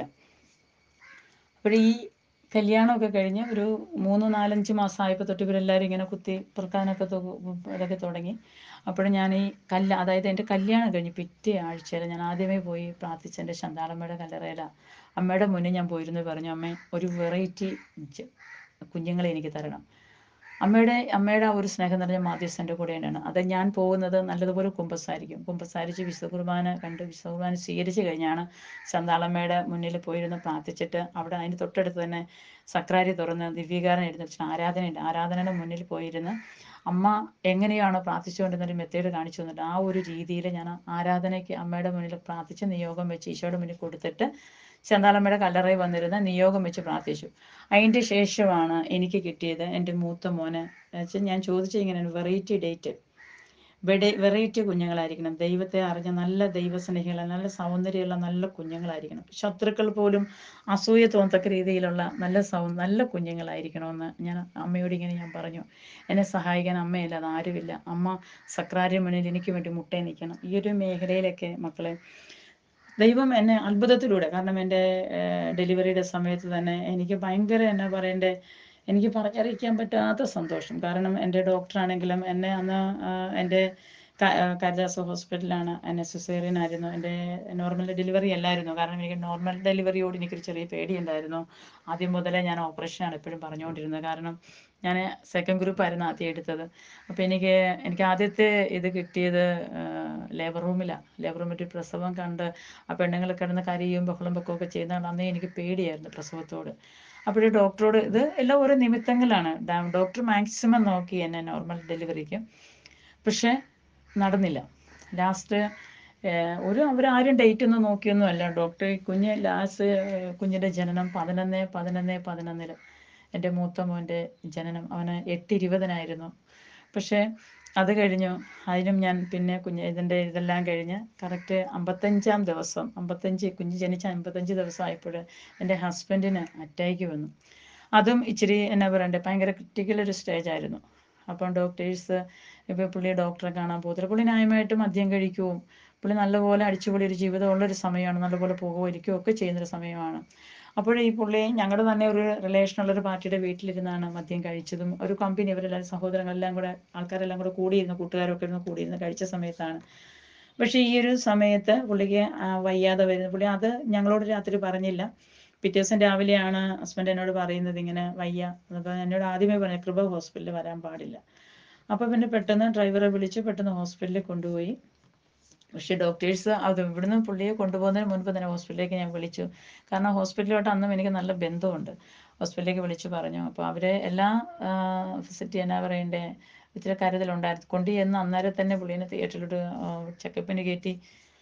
Speaker 1: അപ്പോൾ ഈ കല്യാണമൊക്കെ കഴിഞ്ഞ് ഒരു മൂന്ന് നാലഞ്ച് മാസമായപ്പോൾ തൊട്ട് ഇവരെല്ലാവരും ഇങ്ങനെ കുത്തി പെറുക്കാനൊക്കെ തു- ഇതൊക്കെ തുടങ്ങി അപ്പോൾ ഞാൻ ഈ കല്ല അതായത് എൻ്റെ കല്യാണം കഴിഞ്ഞ് പിറ്റേ ആഴ്ചയിൽ ഞാൻ ആദ്യമേ പോയി പ്രാർത്ഥിച്ച എൻ്റെ ശന്താളമ്മയുടെ കല്ലറയില അമ്മയുടെ മുന്നിൽ ഞാൻ പോയിരുന്നു പറഞ്ഞു അമ്മേ ഒരു വെറൈറ്റി കുഞ്ഞുങ്ങളെ എനിക്ക് തരണം അമ്മയുടെ അമ്മയുടെ ആ ഒരു സ്നേഹം നിറഞ്ഞ മാധ്യസ്ഥ എൻ്റെ കൂടെ തന്നെയാണ് അത് ഞാൻ പോകുന്നത് നല്ലതുപോലെ കുമ്പസാരിക്കും കുമ്പസാരിച്ച് വിശുദ്ധ കുർബാന കണ്ട് വിശുദ്ധ കുർബാന സ്വീകരിച്ച് കഴിഞ്ഞാണ് ചന്താളമ്മയുടെ മുന്നിൽ പോയിരുന്ന് പ്രാർത്ഥിച്ചിട്ട് അവിടെ അതിന് തൊട്ടടുത്ത് തന്നെ സക്രാരി തുറന്ന് ദിവ്യകാരൻ എഴുന്നേറ്റ് ആരാധനയുണ്ട് ആരാധനയുടെ മുന്നിൽ പോയിരുന്ന് അമ്മ എങ്ങനെയാണോ പ്രാർത്ഥിച്ചുകൊണ്ടിരുന്നൊരു മെത്തേഡ് കാണിച്ചു തന്നിട്ട് ആ ഒരു രീതിയിൽ ഞാൻ ആരാധനയ്ക്ക് അമ്മയുടെ മുന്നിൽ പ്രാർത്ഥിച്ച് നിയോഗം വെച്ച് ഈശോയുടെ മുന്നിൽ കൊടുത്തിട്ട് ചന്താളമ്മയുടെ കല്ലറയിൽ വന്നിരുന്ന് നിയോഗം വെച്ച് പ്രാർത്ഥിച്ചു അതിൻ്റെ ശേഷമാണ് എനിക്ക് കിട്ടിയത് എൻ്റെ മൂത്ത മോന് വെച്ചാൽ ഞാൻ ചോദിച്ചത് ഇങ്ങനെ വെറൈറ്റി ഡേറ്റ് വെടി വെറൈറ്റി കുഞ്ഞുങ്ങളായിരിക്കണം ദൈവത്തെ അറിഞ്ഞ നല്ല ദൈവസ്നേഹികളെ നല്ല സൗന്ദര്യമുള്ള നല്ല കുഞ്ഞുങ്ങളായിരിക്കണം ശത്രുക്കൾ പോലും അസൂയ തോന്നത്തക്ക രീതിയിലുള്ള നല്ല സൗ നല്ല കുഞ്ഞുങ്ങളായിരിക്കണമെന്ന് ഞാൻ അമ്മയോട് ഇങ്ങനെ ഞാൻ പറഞ്ഞു എന്നെ സഹായിക്കാൻ അമ്മയില്ലാതെ ആരുമില്ല അമ്മ സക്രാരി മുന്നിൽ എനിക്ക് വേണ്ടി മുട്ടേ നിൽക്കണം ഈ ഒരു മേഖലയിലൊക്കെ മക്കളെ ദൈവം എന്നെ അത്ഭുതത്തിലൂടെ കാരണം എൻ്റെ ഡെലിവറിയുടെ സമയത്ത് തന്നെ എനിക്ക് ഭയങ്കര എന്നാ പറയണ്ടേ എനിക്ക് പറഞ്ഞറിയിക്കാൻ പറ്റാത്ത സന്തോഷം കാരണം എൻ്റെ ഡോക്ടറാണെങ്കിലും എന്നെ അന്ന് ആ, എൻ്റെ കാരിദാസ് ഹോസ്പിറ്റലാണ് എന്നെ സിസേറിയൻ ആയിരുന്നു എൻ്റെ നോർമൽ ഡെലിവറി അല്ലായിരുന്നു കാരണം എനിക്ക് നോർമൽ ഡെലിവറിയോട് എനിക്കൊരു ചെറിയ പേടിയുണ്ടായിരുന്നു ആദ്യം മുതലേ ഞാൻ ഓപ്പറേഷനാണ് എപ്പോഴും പറഞ്ഞുകൊണ്ടിരുന്നത് കാരണം ഞാൻ സെക്കൻഡ് ഗ്രൂപ്പ് ആയിരുന്നു ആദ്യം എടുത്തത് അപ്പോൾ എനിക്ക് എനിക്ക് ആദ്യത്തെ ഇത് കിട്ടിയത് ലേബർ റൂമിലാണ് ലേബർ റൂമിൽ പ്രസവം കണ്ട് ആ പെണ്ണുങ്ങൾ കിടന്ന് കരയും ബഹളം വെക്കുകയൊക്കെ ചെയ്യുന്നതാണ് അന്നേ എനിക്ക് പേടിയായിരുന്നു പ്രസവത്തോട് അപ്പോഴേ ഡോക്ടറോട് ഇത് എല്ലാം ഓരോ നിമിത്തങ്ങളാണ് ഡാ- ഡോക്ടർ മാക്സിമം നോക്കി എന്നെ നോർമൽ ഡെലിവറിക്ക് പക്ഷേ നടന്നില്ല ലാസ്റ്റ് ഒരു അവരാരും ഡേറ്റ് ഒന്നും നോക്കിയൊന്നും അല്ല ഡോക്ടർ കുഞ്ഞ് ലാസ്റ്റ് കുഞ്ഞിൻ്റെ ജനനം പതിനൊന്ന് പതിനൊന്ന് പതിനൊന്നില് എൻ്റെ മൂത്ത മോൻ്റെ ജനനം അവന് എട്ട് ഇരുപതിനായിരുന്നു പക്ഷേ അത് കഴിഞ്ഞു അതിനും ഞാൻ പിന്നെ കുഞ്ഞ് ഇതിൻ്റെ ഇതെല്ലാം കഴിഞ്ഞ് കറക്റ്റ് അമ്പത്തഞ്ചാം ദിവസം അമ്പത്തഞ്ച് കുഞ്ഞ് ജനിച്ച അമ്പത്തഞ്ച് ദിവസം ആയപ്പോൾ എൻ്റെ ഹസ്ബൻഡിന് അറ്റാക്ക് വന്നു അതും ഇച്ചിരി എന്നാ പറയണ്ടേ ഭയങ്കര ക്രിട്ടിക്കൽ ഒരു സ്റ്റേജ് ആയിരുന്നു അപ്പം ഡോക്ടേഴ്സ് ഇപ്പോൾ പുള്ളി ഡോക്ടറെ കാണാൻ പോകത്തില്ല പുള്ളി ന്യായമായിട്ട് മദ്യം കഴിക്കുകയും പുള്ളി നല്ലപോലെ അടിച്ചുപൊളി ഒരു ജീവിതമുള്ള ഒരു സമയമാണ് നല്ലപോലെ പോകുകയോ ഇരിക്കുകയോ ഒക്കെ ചെയ്യുന്നൊരു സമയമാണ് അപ്പോൾ ഈ പുള്ളി ഞങ്ങളുടെ തന്നെ ഒരു റിലേഷനുള്ള ഒരു പാർട്ടിയുടെ വീട്ടിലിരുന്നാണ് മദ്യം കഴിച്ചതും ഒരു കമ്പനി ഇവരെല്ലാവരും സഹോദരങ്ങളെല്ലാം കൂടെ ആൾക്കാരെല്ലാം കൂടെ കൂടിയിരുന്ന് കൂട്ടുകാരൊക്കെ ഇരുന്ന് കൂടിയിരുന്ന് കഴിച്ച സമയത്താണ് പക്ഷേ ഈ ഒരു സമയത്ത് പുള്ളിക്ക് ആ, വയ്യാതെ വരുന്നു പുള്ളി അത് ഞങ്ങളോട് രാത്രി പറഞ്ഞില്ല പിറ്റേ ദിവസം രാവിലെയാണ് ഹസ്ബൻഡ് എന്നോട് പറയുന്നത് ഇങ്ങനെ വയ്യ അപ്പോൾ എന്നോട് ആദ്യമേ പറഞ്ഞു കൃപ ഹോസ്പിറ്റലിൽ വരാൻ പാടില്ല അപ്പോൾ പിന്നെ പെട്ടെന്ന് ഡ്രൈവറെ വിളിച്ച് പെട്ടെന്ന് ഹോസ്പിറ്റലിൽ കൊണ്ടുപോയി പക്ഷേ ഡോക്ടേഴ്സ് അത് ഇവിടുന്ന് പുള്ളിയെ കൊണ്ടുപോകുന്നതിന് മുൻപ് തന്നെ ഹോസ്പിറ്റലിലേക്ക് ഞാൻ വിളിച്ചു കാരണം ഹോസ്പിറ്റലിലോട്ട് അന്നും എനിക്ക് നല്ല ബന്ധമുണ്ട് ഹോസ്പിറ്റലിലേക്ക് വിളിച്ചു പറഞ്ഞു അപ്പോൾ അവരെ എല്ലാ ഫെസിലിറ്റി എന്നാ പറയണ്ടേ ഇച്ചിരി കരുതലുണ്ടായിരുന്നു കൊണ്ട് ചെന്ന് അന്നേരം തന്നെ പുള്ളീനെ തിയേറ്ററിലോട്ട് ചെക്കപ്പിന് കയറ്റി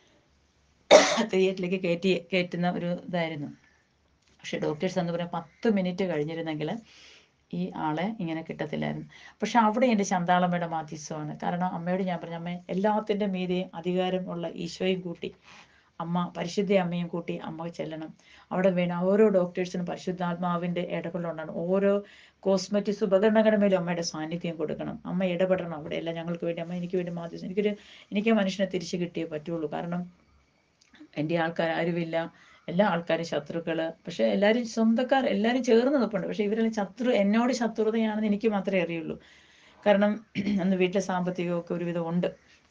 Speaker 1: തിയേറ്ററിലേക്ക് കയറ്റി കയറ്റുന്ന ഒരു ഇതായിരുന്നു പക്ഷേ ഡോക്ടേഴ്സ് എന്ന് പറയാൻ പത്ത് മിനിറ്റ് കഴിഞ്ഞിരുന്നെങ്കിൽ ഈ ആളെ ഇങ്ങനെ കിട്ടത്തില്ലായിരുന്നു പക്ഷെ അവിടെ എൻ്റെ ശന്താളമ്മയുടെ മാധ്യസ്ഥമാണ് കാരണം അമ്മയോട് ഞാൻ പറഞ്ഞു അമ്മ എല്ലാത്തിൻ്റെ മീതെ അധികാരം ഉള്ള ഈശോയും കൂട്ടി അമ്മ പരിശുദ്ധ അമ്മയും കൂട്ടി അമ്മ ചെല്ലണം അവിടെ വേണം ഓരോ ഡോക്ടേഴ്സിനും പരിശുദ്ധാത്മാവിൻ്റെ ഇടപെടലുണ്ടാണ് ഓരോ കോസ്മെറ്റിക്സ് ഉപകരണങ്ങളുടെ മേലും അമ്മയുടെ സാന്നിധ്യം കൊടുക്കണം അമ്മ ഇടപെടണം അവിടെ എല്ലാം ഞങ്ങൾക്ക് വേണ്ടി അമ്മ എനിക്ക് വേണ്ടി മാധ്യസ്ഥം എനിക്കൊരു എനിക്ക് ആ മനുഷ്യനെ തിരിച്ചു കിട്ടിയേ പറ്റുള്ളൂ കാരണം എൻ്റെ ആൾക്കാർ ആരുമില്ല എല്ലാ ആൾക്കാരും ശത്രുക്കള് പക്ഷെ എല്ലാവരും സ്വന്തക്കാർ എല്ലാവരും ചേർന്ന് നിൽപ്പുണ്ട് പക്ഷെ ഇവരെല്ലാം ശത്രു എന്നോട് ശത്രുതയാണെന്ന് എനിക്ക് മാത്രമേ അറിയുള്ളൂ കാരണം അന്ന് വീട്ടിലെ സാമ്പത്തികമൊക്കെ ഒരുവിധം ഉണ്ട്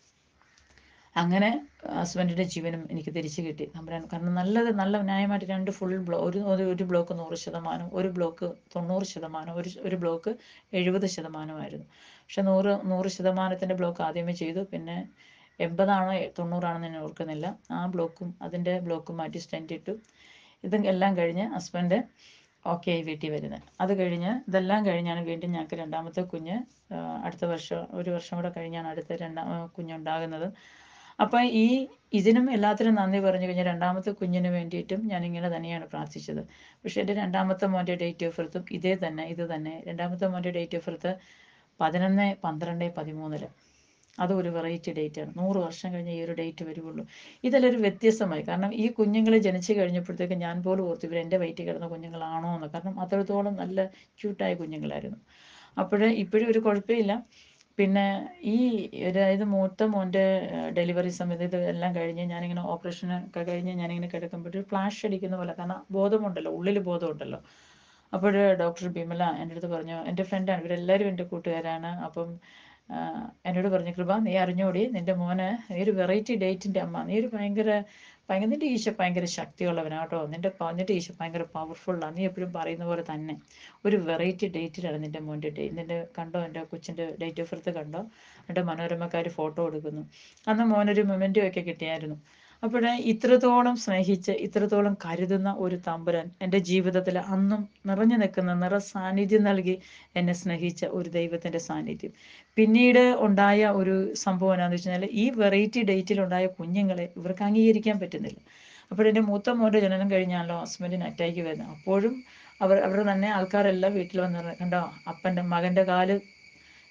Speaker 1: അങ്ങനെ ഹസ്ബൻഡിൻ്റെ ജീവനും എനിക്ക് തിരിച്ചു കിട്ടി തമ്പുരാൻ കാരണം നല്ലത് നല്ല ന്യായമായിട്ട് രണ്ട് ഫുൾ ബ്ലോ ഒരു ഒരു- ഒരു ബ്ലോക്ക് നൂറ് ശതമാനം ഒരു ബ്ലോക്ക് തൊണ്ണൂറ് ശതമാനം ഒരു ഒരു ബ്ലോക്ക് എഴുപത് ശതമാനമായിരുന്നു പക്ഷെ നൂറ് നൂറ് ശതമാനത്തിൻ്റെ ബ്ലോക്ക് ആദ്യമേ ചെയ്തു പിന്നെ എൺപതാണോ തൊണ്ണൂറാണെന്ന് ഞാൻ ഓർക്കുന്നില്ല ആ ബ്ലോക്കും അതിൻ്റെ ബ്ലോക്കും മാറ്റി സ്റ്റെൻറ്റ് ഇട്ടു ഇതും എല്ലാം കഴിഞ്ഞ് ഹസ്ബൻഡ് ഓക്കെ ആയി വീട്ടിൽ വരുന്നത് അത് കഴിഞ്ഞ് ഇതെല്ലാം കഴിഞ്ഞാണ് വീണ്ടും ഞങ്ങൾക്ക് രണ്ടാമത്തെ കുഞ്ഞ് ആ, അടുത്ത വർഷം ഒരു വർഷം കൂടെ കഴിഞ്ഞാണ് അടുത്ത രണ്ടാം ആ, കുഞ്ഞുണ്ടാകുന്നത് അപ്പം ഈ ഇതിനും എല്ലാത്തിനും നന്ദി പറഞ്ഞു കഴിഞ്ഞാൽ രണ്ടാമത്തെ കുഞ്ഞിന് വേണ്ടിയിട്ടും ഞാൻ ഇങ്ങനെ തന്നെയാണ് പ്രാർത്ഥിച്ചത് പക്ഷേ എൻ്റെ രണ്ടാമത്തെ മോൻ്റെ ഡേറ്റ് ഓഫ് ബർത്തും ഇതേ തന്നെ ഇത് തന്നെ രണ്ടാമത്തെ മോൻ്റെ ഡേറ്റ് ഓഫ് ബർത്ത് പതിനൊന്ന് പന്ത്രണ്ട് പതിമൂന്നില് അതും ഒരു വെറൈറ്റി ഡേറ്റ് ആണ് നൂറ് വർഷം കഴിഞ്ഞ് ഈ ഒരു ഡേറ്റ് വരുള്ളൂ ഇതെല്ലാം ഒരു വ്യത്യസ്തമായി കാരണം ഈ കുഞ്ഞുങ്ങൾ ജനിച്ചു കഴിഞ്ഞപ്പോഴത്തേക്ക് ഞാൻ പോലും ഓർത്തു ഇവർ എൻ്റെ വയറ്റിൽ കിടന്ന കുഞ്ഞുങ്ങളാണോ എന്ന് കാരണം അത്രത്തോളം നല്ല ക്യൂട്ടായ കുഞ്ഞുങ്ങളായിരുന്നു അപ്പോഴേ ഇപ്പോഴും ഒരു കുഴപ്പമില്ല പിന്നെ ഈ അതായത് മൂത്ത മോൻ്റെ ഡെലിവറി സമയത്ത് ഇത് എല്ലാം കഴിഞ്ഞ് ഞാനിങ്ങനെ ഓപ്പറേഷൻ ഒക്കെ കഴിഞ്ഞ് ഞാനിങ്ങനെ കിടക്കുമ്പോൾ ഒരു ഫ്ലാഷ് അടിക്കുന്ന പോലെ കാരണം ബോധമുണ്ടല്ലോ ഉള്ളിൽ ബോധമുണ്ടല്ലോ അപ്പോൾ ഡോക്ടർ ബിമല എൻ്റെ അടുത്ത് പറഞ്ഞു എൻ്റെ ഫ്രണ്ടാണ് ഇവരെല്ലാവരും എൻ്റെ കൂട്ടുകാരാണ് അപ്പം ആ, എന്നോട് പറഞ്ഞു കൃപ നീ അറിഞ്ഞോടി നിന്റെ മോന് നീ ഒരു വെറൈറ്റി ഡേറ്റിൻ്റെ അമ്മ നീ ഒരു ഭയങ്കര ഭയങ്കര നിന്റെ ഈശോ ഭയങ്കര ശക്തിയുള്ളവനാ കേട്ടോ നിന്റെ പ- നിന്റെ ഈശോ ഭയങ്കര പവർഫുള്ളാണ് നീ എപ്പോഴും പറയുന്ന പോലെ തന്നെ ഒരു വെറൈറ്റി ഡേറ്റിലാണ് നിന്റെ മോൻ്റെ ഡേ നിന്റെ കണ്ടോ എൻ്റെ കൊച്ചിൻ്റെ ഡേറ്റ് ഓഫ് ബർത്ത് കണ്ടോ എന്നിട്ട് മനോരമക്കാർ ഫോട്ടോ എടുക്കുന്നു അന്ന് മോനൊരു മൊമെൻറ്റോ ഒക്കെ കിട്ടിയായിരുന്നു അപ്പോൾ ഇത്രത്തോളം സ്നേഹിച്ച് ഇത്രത്തോളം കരുതുന്ന ഒരു തമ്പുരാൻ എൻ്റെ ജീവിതത്തിൽ അന്നും നിറഞ്ഞു നിൽക്കുന്ന നിറ സാന്നിധ്യം നൽകി എന്നെ സ്നേഹിച്ച ഒരു ദൈവത്തിൻ്റെ സാന്നിധ്യം പിന്നീട് ഉണ്ടായ ഒരു സംഭവം എന്താണെന്ന് വെച്ചാൽ ഈ വെറൈറ്റി ഡേറ്റിൽ ഉണ്ടായ കുഞ്ഞുങ്ങളെ ഇവർക്ക് അംഗീകരിക്കാൻ പറ്റുന്നില്ല അപ്പോൾ എൻ്റെ മൂത്ത മോൻ്റെ ജനനം കഴിഞ്ഞാലോ ഹസ്ബൻഡിന് അറ്റാക്ക് വരുന്നത് അപ്പോഴും അവർ അവരുടെ തന്നെ ആൾക്കാരെല്ലാം വീട്ടിൽ വന്ന് കണ്ടോ അപ്പൻ്റെ മകൻ്റെ കാല്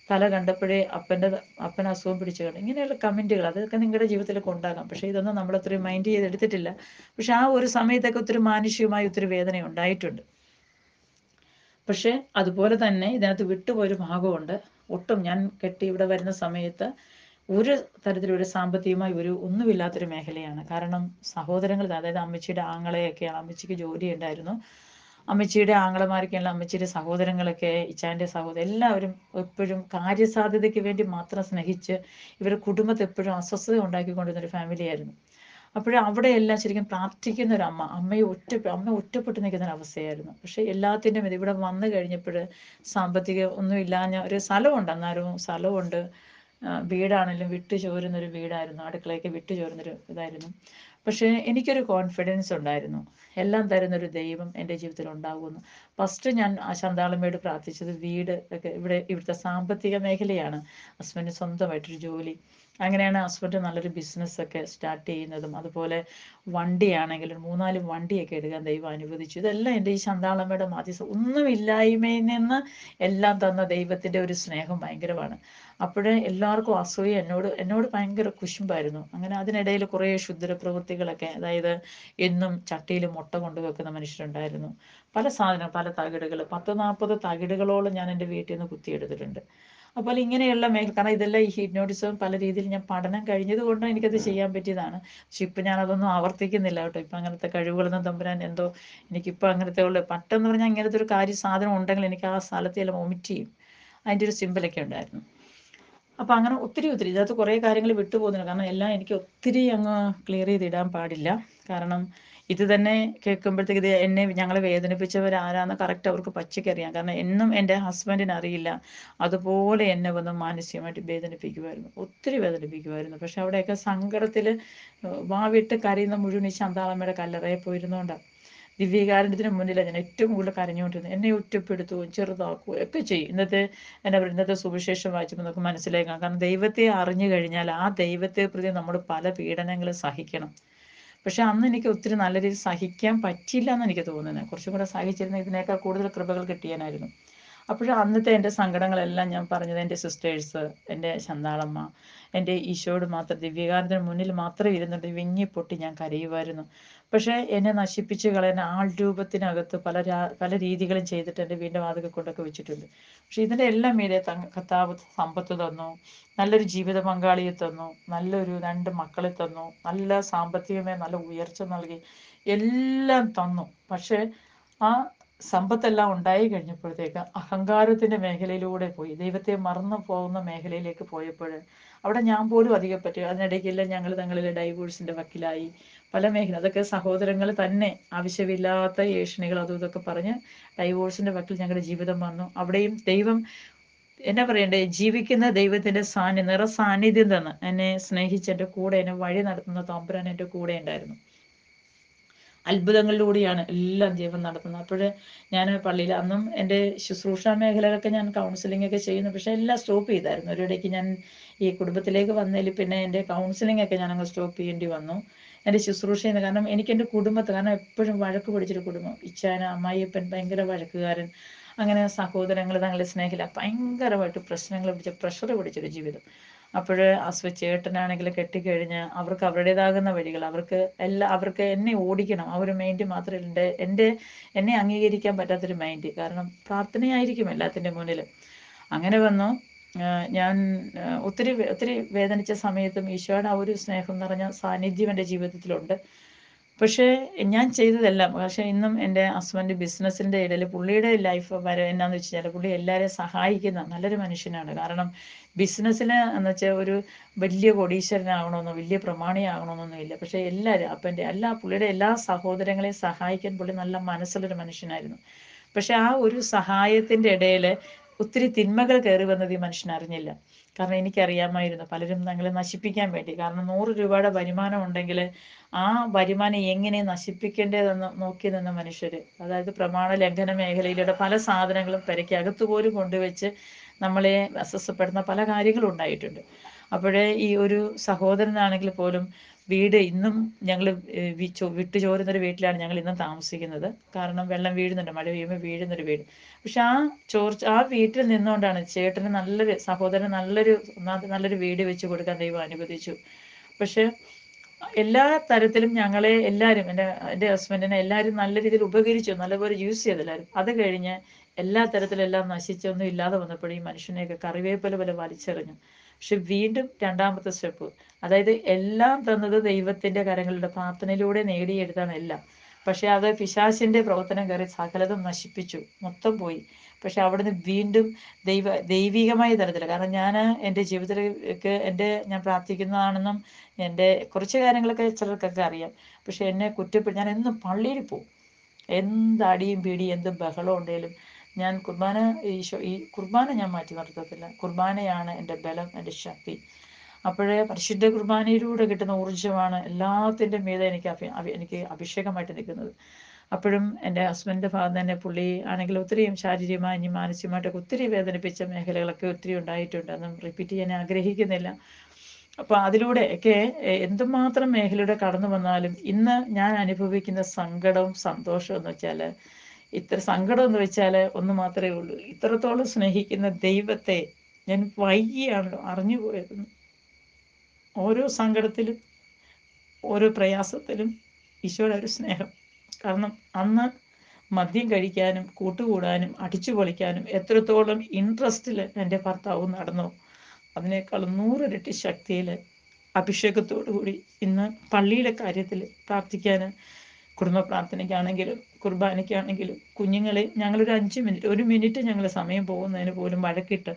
Speaker 1: തല കണ്ടപ്പോഴേ അപ്പൻ്റെ അപ്പൻ അസുഖം പിടിച്ചു കണ്ടു ഇങ്ങനെയുള്ള കമൻറ്റുകൾ അതൊക്കെ നിങ്ങളുടെ ജീവിതത്തിലൊക്കെ ഉണ്ടാകാം പക്ഷേ ഇതൊന്നും നമ്മൾ അത്രയും മൈൻഡ് ചെയ്തെടുത്തിട്ടില്ല പക്ഷെ ആ ഒരു സമയത്തൊക്കെ ഒത്തിരി മാനുഷികമായ ഒത്തിരി വേദന ഉണ്ടായിട്ടുണ്ട് പക്ഷേ അതുപോലെ തന്നെ ഇതിനകത്ത് വിട്ടുപോയൊരു ഭാഗമുണ്ട് ഒട്ടും ഞാൻ കെട്ടി ഇവിടെ വരുന്ന സമയത്ത് ഒരു തരത്തിലും ഒരു സാമ്പത്തികമായി ഒരു ഒന്നുമില്ലാത്തൊരു മേഖലയാണ് കാരണം സഹോദരങ്ങൾ അതായത് അമ്മച്ചിയുടെ ആങ്ങളെയൊക്കെയാണ് അമ്മച്ചിക്ക് ജോലി ഉണ്ടായിരുന്നു അമ്മച്ചിയുടെ ആങ്ങളമാരൊക്കെയുള്ള അമ്മച്ചിയുടെ സഹോദരങ്ങളൊക്കെ ഇച്ചാൻ്റെ സഹോദരൻ എല്ലാവരും എപ്പോഴും കാര്യസാധ്യതയ്ക്ക് വേണ്ടി മാത്രം സ്നേഹിച്ച് ഇവരുടെ കുടുംബത്തെ എപ്പോഴും അസ്വസ്ഥത ഉണ്ടാക്കിക്കൊണ്ടിരുന്ന ഒരു ഫാമിലിയായിരുന്നു അപ്പോഴും അവിടെയെല്ലാം ശരിക്കും പ്രാർത്ഥിക്കുന്ന ഒരു അമ്മ അമ്മയെ ഒറ്റ അമ്മ ഒറ്റപ്പെട്ട് നിൽക്കുന്ന ഒരു അവസ്ഥയായിരുന്നു പക്ഷേ എല്ലാത്തിൻ്റെയും ഇത് ഇവിടെ വന്നു കഴിഞ്ഞപ്പോൾ സാമ്പത്തിക ഒന്നും ഇല്ലാഞ്ഞ ഒരു സ്ഥലമുണ്ട് അന്നേരവും സ്ഥലമുണ്ട് ആ, വീടാണെങ്കിലും വിട്ടു ചോരുന്നൊരു വീടായിരുന്നു അടുക്കളയൊക്കെ വിട്ടു ചോരുന്നൊരു ഇതായിരുന്നു പക്ഷേ എനിക്കൊരു കോൺഫിഡൻസ് ഉണ്ടായിരുന്നു എല്ലാം തരുന്നൊരു ദൈവം എൻ്റെ ജീവിതത്തിൽ ഉണ്ടാകുമെന്ന് ഫസ്റ്റ് ഞാൻ ആ ശാന്താളമ്മയോട് പ്രാർത്ഥിച്ചത് വീട് ഒക്കെ ഇവിടെ ഇവിടുത്തെ സാമ്പത്തിക മേഖലയാണ് ഹസ്ബൻഡ് സ്വന്തമായിട്ടൊരു ജോലി അങ്ങനെയാണ് ഹസ്ബൻഡ് നല്ലൊരു ബിസിനസ് ഒക്കെ സ്റ്റാർട്ട് ചെയ്യുന്നതും അതുപോലെ വണ്ടിയാണെങ്കിലും മൂന്നാല് വണ്ടിയൊക്കെ എടുക്കാൻ ദൈവം അനുവദിച്ചു ഇതെല്ലാം എൻ്റെ ഈ ശാന്താളമ്മയുടെ മാധ്യസ്ഥ ഒന്നുമില്ലായ്മയിൽ നിന്ന് എല്ലാം തന്ന ദൈവത്തിൻ്റെ ഒരു സ്നേഹം ഭയങ്കരമാണ് അപ്പോഴേ എല്ലാവർക്കും അസൂയ എന്നോട് എന്നോട് ഭയങ്കര കുശുമ്പായിരുന്നു അങ്ങനെ അതിനിടയിൽ കുറേ ക്ഷുദ്ര പ്രവൃത്തികളൊക്കെ അതായത് എന്നും ചട്ടിയിൽ മുട്ട കൊണ്ടുവെക്കുന്ന മനുഷ്യരുണ്ടായിരുന്നു പല സാധനം പല തകിടുകൾ പത്ത് നാൽപ്പത് തകിടുകളോളം ഞാൻ എൻ്റെ വീട്ടിൽ നിന്ന് കുത്തിയെടുത്തിട്ടുണ്ട് അപ്പോൾ ഇങ്ങനെയുള്ള മേഖല കാരണം ഇതെല്ലാം ഈ ഹിപ്നോട്ടിസം പല രീതിയിൽ ഞാൻ പഠനം കഴിഞ്ഞത് കൊണ്ട് എനിക്കത് ചെയ്യാൻ പറ്റിയതാണ് പക്ഷെ ഇപ്പം ഞാനതൊന്നും ആവർത്തിക്കുന്നില്ല കേട്ടോ ഇപ്പം അങ്ങനത്തെ കഴിവുകളൊന്നും തമ്പുരാൻ എന്തോ എനിക്കിപ്പോൾ അങ്ങനത്തെ ഉള്ള പട്ടെന്ന് പറഞ്ഞാൽ ഇങ്ങനത്തെ ഒരു കാര്യം സാധനം ഉണ്ടെങ്കിൽ എനിക്ക് ആ സ്ഥലത്തെല്ലാം വൊമിറ്റ് ചെയ്യും അതിൻ്റെ ഒരു സിമ്പിളൊക്കെ ഉണ്ടായിരുന്നു അപ്പോൾ അങ്ങനെ ഒത്തിരി ഒത്തിരി ഇതിനകത്ത് കുറേ കാര്യങ്ങൾ വിട്ടുപോകുന്നില്ല കാരണം എല്ലാം എനിക്ക് ഒത്തിരി അങ്ങ് ക്ലിയർ ചെയ്തിടാൻ പാടില്ല കാരണം ഇത് തന്നെ കേൾക്കുമ്പോഴത്തേക്ക് ഇത് എന്നെ ഞങ്ങളെ വേദനിപ്പിച്ചവർ ആരാന്ന് കറക്റ്റ് അവർക്ക് പച്ചയ്ക്ക് അറിയാം കാരണം എന്നും എൻ്റെ ഹസ്ബൻഡിന് അറിയില്ല അതുപോലെ എന്നെ വന്ന് മാനസികമായിട്ട് വേദനിപ്പിക്കുമായിരുന്നു ഒത്തിരി വേദനിപ്പിക്കുമായിരുന്നു പക്ഷെ അവിടെയൊക്കെ സങ്കടത്തിൽ വാവിട്ട് കരയുന്ന മുഴുവൻ ഈ ശാന്താളമ്മയുടെ കല്ലറയിൽ പോയിരുന്നോണ്ടാണ് ദിവ്യകാരുണ്യത്തിന് മുന്നിലാണ് ഞാൻ ഏറ്റവും കൂടുതൽ കരഞ്ഞുകൊണ്ടിരുന്നത് എന്നെ ഒറ്റപ്പെടുത്തുകയും ചെറുതാക്കുകയും ഒക്കെ ചെയ്യും ഇന്നത്തെ എന്താ പറയുക ഇന്നത്തെ സുവിശേഷം വായിച്ചപ്പോൾ നമുക്ക് മനസ്സിലാക്കാം കാരണം ദൈവത്തെ അറിഞ്ഞു കഴിഞ്ഞാൽ ആ ദൈവത്തെ പ്രതി നമ്മൾ പല പീഡനങ്ങളും സഹിക്കണം പക്ഷെ അന്ന് എനിക്ക് ഒത്തിരി നല്ല രീതിയിൽ സഹിക്കാൻ പറ്റില്ല എന്ന് എനിക്ക് തോന്നുന്നത് കുറച്ചും കൂടെ സഹിച്ചിരുന്ന ഇതിനേക്കാൾ കൂടുതൽ കൃപകൾ കിട്ടിയാനായിരുന്നു അപ്പോഴും അന്നത്തെ എൻ്റെ സങ്കടങ്ങളെല്ലാം ഞാൻ പറഞ്ഞത് എൻ്റെ സിസ്റ്റേഴ്സ് എൻ്റെ ശന്താളമ്മ എൻ്റെ ഈശോയോട് മാത്രം ദിവ്യകാരത്തിന് മുന്നിൽ മാത്രം ഇരുന്നിട്ട് വിങ്ങി പൊട്ടി ഞാൻ കരയുമായിരുന്നു പക്ഷേ എന്നെ നശിപ്പിച്ച് കളയാൻ ആൾ രൂപത്തിനകത്ത് പല രാ പല രീതികളും ചെയ്തിട്ട് എൻ്റെ വീടിൻ്റെ വാതിൽ കൊണ്ടൊക്കെ വെച്ചിട്ടുണ്ട് പക്ഷെ ഇതിൻ്റെ എല്ലാം മീതെ തങ്ങ കർത്താവ് സമ്പത്ത് തന്നു നല്ലൊരു ജീവിത പങ്കാളിയെ തന്നു നല്ലൊരു രണ്ട് മക്കളെ തന്നു നല്ല സാമ്പത്തികമായി നല്ല ഉയർച്ച നൽകി എല്ലാം തന്നു പക്ഷേ ആ സമ്പത്തെല്ലാം ഉണ്ടായി കഴിഞ്ഞപ്പോഴത്തേക്ക് അഹങ്കാരത്തിന്റെ മേഖലയിലൂടെ പോയി ദൈവത്തെ മറന്നു പോകുന്ന മേഖലയിലേക്ക് പോയപ്പോൾ അവിടെ ഞാൻ പോലും അധികം പറ്റി അതിനിടയ്ക്കെല്ലാം ഞങ്ങൾ തങ്ങളിൽ ഡൈവോഴ്സിന്റെ വക്കിലായി പല മേഖല അതൊക്കെ സഹോദരങ്ങൾ തന്നെ ആവശ്യമില്ലാത്ത ഏഷണികൾ അതും ഇതൊക്കെ പറഞ്ഞ് ഡൈവോഴ്സിന്റെ വക്കിൽ ഞങ്ങളുടെ ജീവിതം വന്നു അവിടെയും ദൈവം എന്നാ പറയണ്ടേ ജീവിക്കുന്ന ദൈവത്തിന്റെ സാന്നി നിറ സാന്നിധ്യം തന്ന് എന്നെ സ്നേഹിച്ച് എൻ്റെ കൂടെ എന്നെ വഴി നടത്തുന്ന തമ്പുരാൻ എൻ്റെ കൂടെ ഉണ്ടായിരുന്നു അത്ഭുതങ്ങളിലൂടെയാണ് എല്ലാം ദൈവം നടത്തുന്നത് അപ്പോൾ ഞാൻ പള്ളിയിൽ അന്നും എൻ്റെ ശുശ്രൂഷ മേഖലകളൊക്കെ ഞാൻ കൗൺസിലിംഗ് ഒക്കെ ചെയ്യുന്നു പക്ഷേ എല്ലാം സ്റ്റോപ്പ് ചെയ്തായിരുന്നു ഒരിടയ്ക്ക് ഞാൻ ഈ കുടുംബത്തിലേക്ക് വന്നതിൽ പിന്നെ എൻ്റെ കൗൺസിലിംഗ് ഒക്കെ ഞാൻ അങ്ങ് സ്റ്റോപ്പ് ചെയ്യേണ്ടി വന്നു എൻ്റെ ശുശ്രൂഷ ചെയ്യുന്നത് കാരണം എനിക്ക് എൻ്റെ കുടുംബത്തെ കാരണം എപ്പോഴും വഴക്ക് പിടിച്ചൊരു കുടുംബം ഇച്ചാന അമ്മായിയപ്പൻ ഭയങ്കര വഴക്കുകാരൻ അങ്ങനെ സഹോദരങ്ങൾ തങ്ങളെ സ്നേഹില്ല ഭയങ്കരമായിട്ട് പ്രശ്നങ്ങൾ പിടിച്ച പ്രഷർ പിടിച്ചൊരു ജീവിതം അപ്പോൾ അസ്വ ചേട്ടനാണെങ്കിൽ കെട്ടിക്കഴിഞ്ഞ് അവർക്ക് അവരുടേതാകുന്ന വഴികൾ അവർക്ക് എല്ലാ അവർക്ക് എന്നെ ഓടിക്കണം ആ ഒരു മൈൻഡ് മാത്രമേ എൻ്റെ എൻ്റെ എന്നെ അംഗീകരിക്കാൻ പറ്റാത്തൊരു മൈൻഡ് കാരണം പ്രാർത്ഥനയായിരിക്കും എല്ലാത്തിൻ്റെ മുന്നിൽ അങ്ങനെ വന്നു ആഹ് ഞാൻ ആഹ് ഒത്തിരി വേ- ഒത്തിരി വേദനിച്ച സമയത്തും ഈശോയുടെ ആ ഒരു സ്നേഹം നിറഞ്ഞ സാന്നിധ്യം എൻ്റെ ജീവിതത്തിലുണ്ട് പക്ഷേ ഞാൻ ചെയ്തതെല്ലാം പക്ഷേ ഇന്നും എൻ്റെ ഹസ്ബൻഡ് ബിസിനസ്സിൻ്റെ ഇടയിൽ പുള്ളിയുടെ ലൈഫ് വരെ എന്നാന്ന് വെച്ച് കഴിഞ്ഞാൽ പുള്ളി എല്ലാവരെയും സഹായിക്കുന്ന നല്ലൊരു മനുഷ്യനാണ് കാരണം ബിസിനസ്സിൽ എന്ന് വെച്ചാൽ ഒരു വലിയ കോടീശ്വരനാകണമെന്നോ വലിയ പ്രമാണിയാകണമെന്നൊന്നും ഇല്ല പക്ഷേ എല്ലാവരും അപ്പൻ്റെ എല്ലാ പുള്ളിയുടെ എല്ലാ സഹോദരങ്ങളെയും സഹായിക്കാൻ പുള്ളി നല്ല മനസ്സുള്ളൊരു മനുഷ്യനായിരുന്നു പക്ഷെ ആ ഒരു സഹായത്തിൻ്റെ ഇടയിൽ ഒത്തിരി തിന്മകൾ കയറി വന്നത് ഈ മനുഷ്യൻ അറിഞ്ഞില്ല കാരണം എനിക്കറിയാമായിരുന്നു പലരും തങ്ങളെ നശിപ്പിക്കാൻ വേണ്ടി കാരണം നൂറ് രൂപയുടെ വരുമാനം ഉണ്ടെങ്കിൽ ആ വരുമാനം എങ്ങനെ നശിപ്പിക്കേണ്ടതെന്ന് നോക്കി നിന്ന മനുഷ്യർ അതായത് പ്രമാണ ലംഘന മേഖലയിലൂടെ പല സാധനങ്ങളും പെരയ്ക്കകത്ത് പോലും കൊണ്ടുവച്ച് നമ്മളെ അസ്വസ്ഥപ്പെടുന്ന പല കാര്യങ്ങളും ഉണ്ടായിട്ടുണ്ട് അപ്പോഴേ ഈ ഒരു സഹോദരനാണെങ്കിൽ പോലും വീട് ഇന്നും ഞങ്ങൾ വിട്ടു ചോരുന്നൊരു വീട്ടിലാണ് ഞങ്ങൾ ഇന്നും താമസിക്കുന്നത് കാരണം വെള്ളം വീഴുന്നുണ്ട് മഴ പെയ്യുമ്പോൾ വീഴുന്നൊരു വീട് പക്ഷെ ആ ചോർച്ച ആ വീട്ടിൽ നിന്നുകൊണ്ടാണ് ചേട്ടന് നല്ലൊരു സഹോദരന് നല്ലൊരു ഒന്നാമത് നല്ലൊരു വീട് വെച്ച് കൊടുക്കാൻ ദൈവം അനുവദിച്ചു പക്ഷെ എല്ലാ തരത്തിലും ഞങ്ങളെ എല്ലാവരും എൻ്റെ എൻ്റെ ഹസ്ബൻഡിനെ എല്ലാവരും നല്ല രീതിയിൽ ഉപകരിച്ചു നല്ലപോലെ യൂസ് ചെയ്തു എല്ലാവരും അത് കഴിഞ്ഞ് എല്ലാ തരത്തിലും എല്ലാം നശിച്ചൊന്നും ഇല്ലാതെ വന്നപ്പോൾ ഈ മനുഷ്യനെയൊക്കെ കറിവേപ്പില പോലെ വലിച്ചെറിഞ്ഞു പക്ഷെ വീണ്ടും രണ്ടാമത്തെ സ്റ്റെപ്പ് അതായത് എല്ലാം തന്നത് ദൈവത്തിന്റെ കരങ്ങളുടെ പ്രാർത്ഥനയിലൂടെ നേടിയെടുത്താണ് എല്ലാം പക്ഷെ അത് പിശാചിന്റെ പ്രവർത്തനം കയറി സകലതും നശിപ്പിച്ചു മൊത്തം പോയി പക്ഷെ അവിടുന്ന് വീണ്ടും ദൈവ ദൈവികമായ തരത്തിൽ കാരണം ഞാൻ എൻ്റെ ജീവിതത്തിലേക്ക് എൻ്റെ ഞാൻ പ്രാർത്ഥിക്കുന്നതാണെന്നും എൻ്റെ കുറച്ച് കാര്യങ്ങളൊക്കെ ചിലർക്കൊക്കെ അറിയാം പക്ഷെ എന്നെ കുറ്റപ്പെടുത്തി ഞാൻ എന്നും പള്ളിയിൽ പോകും എന്ത് അടിയും പിടിയും എന്ത് ബഹളം ഉണ്ടെങ്കിലും ഞാൻ കുർബാന ഈശോ ഈ കുർബാന ഞാൻ മാറ്റി നിർത്തത്തില്ല കുർബാനയാണ് എൻ്റെ ബലം എൻ്റെ ശക്തി അപ്പോഴേ പരിശുദ്ധ കുർബാനയിലൂടെ കിട്ടുന്ന ഊർജ്ജമാണ് എല്ലാത്തിൻ്റെ മീതെ എനിക്ക് അഭി അഭി- എനിക്ക് അഭിഷേകമായിട്ട് നിൽക്കുന്നത് അപ്പോഴും എൻ്റെ ഹസ്ബൻഡിൻ്റെ ഭാഗം തന്നെ പുള്ളി ആണെങ്കിൽ ഒത്തിരിയും ശാരീരികമായി ഇനി മാനസികമായിട്ടൊക്കെ ഒത്തിരി വേദനിപ്പിച്ച മേഖലകളൊക്കെ ഒത്തിരി ഉണ്ടായിട്ടുണ്ട് അതൊന്നും റിപ്പീറ്റ് ചെയ്യാൻ ആഗ്രഹിക്കുന്നില്ല അപ്പൊ അതിലൂടെ ഒക്കെ എ- എന്തുമാത്രം മേഖലയുടെ കടന്നു വന്നാലും ഇന്ന് ഞാൻ അനുഭവിക്കുന്ന സങ്കടവും സന്തോഷവും എന്ന് വെച്ചാൽ ഇത്ര സങ്കടം എന്ന് വെച്ചാൽ ഒന്ന് മാത്രമേ ഉള്ളൂ ഇത്രത്തോളം സ്നേഹിക്കുന്ന ദൈവത്തെ ഞാൻ വൈകിയാണല്ലോ അറിഞ്ഞു പോയത് ഓരോ സങ്കടത്തിലും ഓരോ പ്രയാസത്തിലും ഈശോയുടെ ഒരു സ്നേഹം കാരണം അന്ന് മദ്യം കഴിക്കാനും കൂട്ടുകൂടാനും അടിച്ചു പൊളിക്കാനും എത്രത്തോളം ഇൻട്രസ്റ്റിൽ എൻ്റെ ഭർത്താവ് നടന്നു അതിനേക്കാൾ നൂറിരട്ടി ശക്തിയിൽ അഭിഷേകത്തോടു കൂടി ഇന്ന് പള്ളിയിലെ കാര്യത്തിൽ പ്രാർത്ഥിക്കാൻ കുടുംബ പ്രാർത്ഥനയ്ക്കാണെങ്കിലും കുർബാനയ്ക്കാണെങ്കിലും കുഞ്ഞുങ്ങളെ ഞങ്ങളൊരു അഞ്ച് മിനിറ്റ് ഒരു മിനിറ്റ് ഞങ്ങൾ സമയം പോകുന്നതിന് പോലും വഴക്കിട്ട്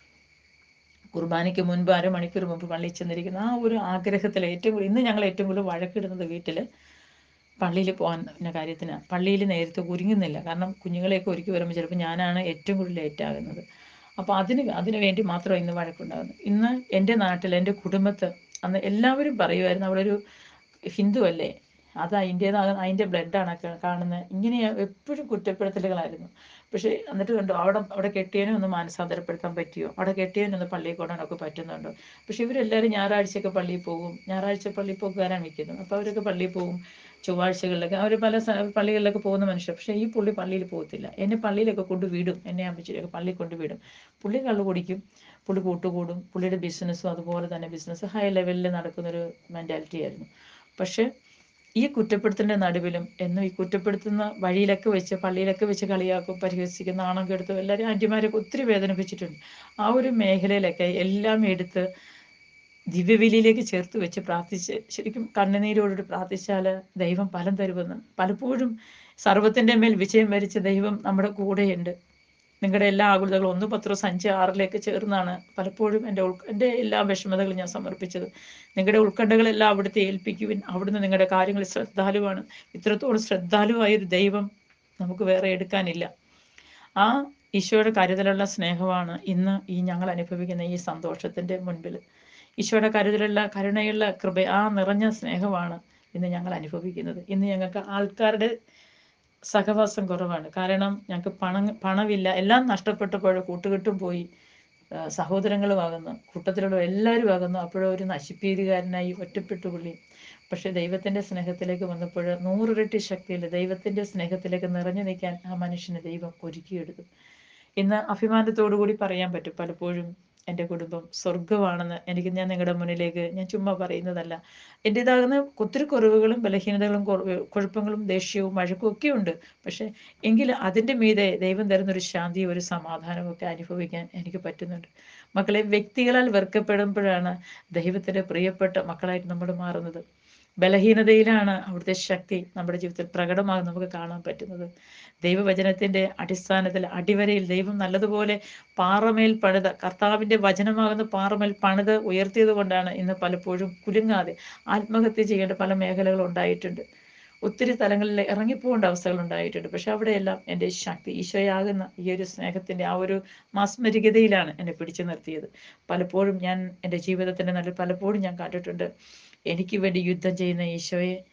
Speaker 1: കുർബാനയ്ക്ക് മുൻപ് അരമണിക്കൂർ മുമ്പ് പള്ളിയിൽ ചെന്നിരിക്കുന്ന ആ ഒരു ആഗ്രഹത്തിൽ ഏറ്റവും കൂടുതൽ ഇന്ന് ഞങ്ങൾ ഏറ്റവും കൂടുതൽ വഴക്കിടുന്നത് വീട്ടിൽ പള്ളിയിൽ പോകാൻ എന്ന കാര്യത്തിന് പള്ളിയിൽ നേരത്തെ ഒരുങ്ങുന്നില്ല കാരണം കുഞ്ഞുങ്ങളെയൊക്കെ ഒരുക്കി വരുമ്പോൾ ചിലപ്പോൾ ഞാനാണ് ഏറ്റവും കൂടുതൽ ലേറ്റ് ആകുന്നത് അപ്പോൾ അതിന് അതിന് വേണ്ടി മാത്രം ഇന്ന് വഴക്കുണ്ടാകുന്നത് ഇന്ന് എൻ്റെ നാട്ടിൽ എൻ്റെ കുടുംബത്ത് അന്ന് എല്ലാവരും പറയുമായിരുന്നു അവിടെ ഒരു ഹിന്ദു അല്ലേ അത് അതിൻ്റേത് അതിൻ്റെ ബ്ലഡാണ് കാണുന്നത് ഇങ്ങനെ എപ്പോഴും കുറ്റപ്പെടുത്തലുകളായിരുന്നു പക്ഷേ എന്നിട്ട് കണ്ടോ അവിടെ അവിടെ കെട്ടിയതിനെ ഒന്ന് മാനസാന്തരപ്പെടുത്താൻ പറ്റിയോ അവിടെ കെട്ടിയതിനെ ഒന്ന് പള്ളിയിൽ കൊണ്ടുവരാനൊക്കെ പറ്റുന്നുണ്ടോ പക്ഷെ ഇവരെല്ലാവരും ഞായറാഴ്ചയൊക്കെ പള്ളിയിൽ പോകും ഞായറാഴ്ച പള്ളിയിൽ പോകുകാരാണ് നിൽക്കുന്നത് അപ്പോൾ അവരൊക്കെ പള്ളിയിൽ പോകും ചൊവ്വാഴ്ചകളിലൊക്കെ അവർ പല സ്ഥ- പള്ളികളിലൊക്കെ പോകുന്ന മനുഷ്യർ പക്ഷേ ഈ പുള്ളി പള്ളിയിൽ പോകത്തില്ല എന്നെ പള്ളിയിലൊക്കെ കൊണ്ട് വിടും എന്നെ അമ്മച്ചിയൊക്കെ പള്ളിയിൽ കൊണ്ട് വിടും പുള്ളി കള്ളു കുടിക്കും പുള്ളി കൂട്ടുകൂടും പുള്ളിയുടെ ബിസിനസ്സും അതുപോലെ തന്നെ ബിസിനസ് ഹൈ ലെവലിൽ നടക്കുന്നൊരു മെൻറ്റാലിറ്റി ആയിരുന്നു പക്ഷേ ഈ കുറ്റപ്പെടുത്തലിൻ്റെ നടുവിലും എന്നും ഈ കുറ്റപ്പെടുത്തുന്ന വഴിയിലൊക്കെ വെച്ച് പള്ളിയിലൊക്കെ വെച്ച് കളിയാക്കും പരിഹസിക്കും നാണം കെടുത്തും എല്ലാവരും ആൻറ്റിമാരൊക്കെ ഒത്തിരി വേദനിപ്പിച്ചിട്ടുണ്ട് ആ ഒരു മേഖലയിലൊക്കെ എല്ലാം എടുത്ത് ദിവ്യവിലിയിലേക്ക് ചേർത്ത് വെച്ച് പ്രാർത്ഥിച്ച് ശരിക്കും കണ്ണുനീരോട് പ്രാർത്ഥിച്ചാൽ ദൈവം ഫലം തരുമെന്ന് പലപ്പോഴും സർവത്തിൻ്റെ മേൽ വിജയം വരിച്ച ദൈവം നമ്മുടെ കൂടെയുണ്ട് നിങ്ങളുടെ എല്ലാ ആകുലതകളും ഒന്ന് പത്രോസ് അഞ്ച് ആറിലേക്ക് ചേർന്നാണ് പലപ്പോഴും എൻ്റെ ഉൾ എൻ്റെ എല്ലാ വിഷമതകളും ഞാൻ സമർപ്പിച്ചത് നിങ്ങളുടെ ഉത്കണ്ഠകളെല്ലാം അവിടുത്തെ ഏൽപ്പിക്കുവിൻ അവിടുന്ന് നിങ്ങളുടെ കാര്യങ്ങളിൽ ശ്രദ്ധാലുവാണ് ഇത്രത്തോളം ശ്രദ്ധാലുവായ ഒരു ദൈവം നമുക്ക് വേറെ എടുക്കാനില്ല ആ ഈശോയുടെ കരുതലുള്ള സ്നേഹമാണ് ഇന്ന് ഈ ഞങ്ങൾ അനുഭവിക്കുന്ന ഈ സന്തോഷത്തിൻ്റെ മുൻപിൽ ഈശോയുടെ കരുതലുള്ള കരുണയുള്ള കൃപ ആ നിറഞ്ഞ സ്നേഹമാണ് ഇന്ന് ഞങ്ങൾ അനുഭവിക്കുന്നത് ഇന്ന് ഞങ്ങൾക്ക് ആൾക്കാരുടെ സഹവാസം കുറവാണ് കാരണം ഞങ്ങൾക്ക് പണം പണമില്ല എല്ലാം നഷ്ടപ്പെട്ടപ്പോൾ കൂട്ടുകെട്ടും പോയി ആ, സഹോദരങ്ങളും ആകുന്നു കൂട്ടത്തിലുള്ള എല്ലാവരും ആകുന്നു അപ്പോഴോ ഒരു നശിപ്പീരുകാരനായി ഒറ്റപ്പെട്ടു പുള്ളി പക്ഷെ ദൈവത്തിന്റെ സ്നേഹത്തിലേക്ക് വന്നപ്പോൾ നൂറിരട്ടി ശക്തിയിൽ ദൈവത്തിന്റെ സ്നേഹത്തിലേക്ക് നിറഞ്ഞു നിൽക്കാൻ ആ മനുഷ്യനെ ദൈവം ഒരുക്കിയെടുത്തു ഇന്ന് അഭിമാനത്തോടു കൂടി പറയാൻ പറ്റും പലപ്പോഴും എൻ്റെ കുടുംബം സ്വർഗമാണെന്ന് എനിക്ക് ഞാൻ നിങ്ങളുടെ മുന്നിലേക്ക് ഞാൻ ചുമ്മാ പറയുന്നതല്ല എൻ്റെതാകുന്ന ഒത്തിരി കുറവുകളും ബലഹീനതകളും കുറവ് കുഴപ്പങ്ങളും ദേഷ്യവും വഴക്കും ഒക്കെ ഉണ്ട് പക്ഷെ എങ്കിൽ അതിൻ്റെ മീതെ ദൈവം തരുന്നൊരു ശാന്തിയും ഒരു സമാധാനവും ഒക്കെ അനുഭവിക്കാൻ എനിക്ക് പറ്റുന്നുണ്ട് മക്കളെ വ്യക്തികളാൽ വെറുക്കപ്പെടുമ്പോഴാണ് ദൈവത്തിൻ്റെ പ്രിയപ്പെട്ട മക്കളായിട്ട് നമ്മൾ മാറുന്നത് ബലഹീനതയിലാണ് അവിടുത്തെ ശക്തി നമ്മുടെ ജീവിതത്തിൽ പ്രകടമാകും നമുക്ക് കാണാൻ പറ്റുന്നത് ദൈവവചനത്തിന്റെ അടിസ്ഥാനത്തിൽ അടിവരയിൽ ദൈവം നല്ലതുപോലെ പാറമേൽ പണിത കർത്താവിന്റെ വചനമാകുന്ന പാറമേൽ പണിത് ഉയർത്തിയത് കൊണ്ടാണ് ഇന്ന് പലപ്പോഴും കുലുങ്ങാതെ ആത്മഹത്യ ചെയ്യേണ്ട പല മേഖലകളും ഉണ്ടായിട്ടുണ്ട് ഒത്തിരി തലങ്ങളിൽ ഇറങ്ങിപ്പോകേണ്ട അവസ്ഥകൾ ഉണ്ടായിട്ടുണ്ട് പക്ഷെ അവിടെയെല്ലാം എൻ്റെ ശക്തി ഈശോയാകുന്ന ഈ ഒരു സ്നേഹത്തിന്റെ ആ ഒരു മാസ്മരികതയിലാണ് എന്നെ പിടിച്ചു നിർത്തിയത് പലപ്പോഴും ഞാൻ എൻ്റെ ജീവിതത്തിന്റെ നല്ല പലപ്പോഴും ഞാൻ കണ്ടിട്ടുണ്ട് എനിക്ക് വേണ്ടി യുദ്ധം ചെയ്യുന്ന ഈശോയെ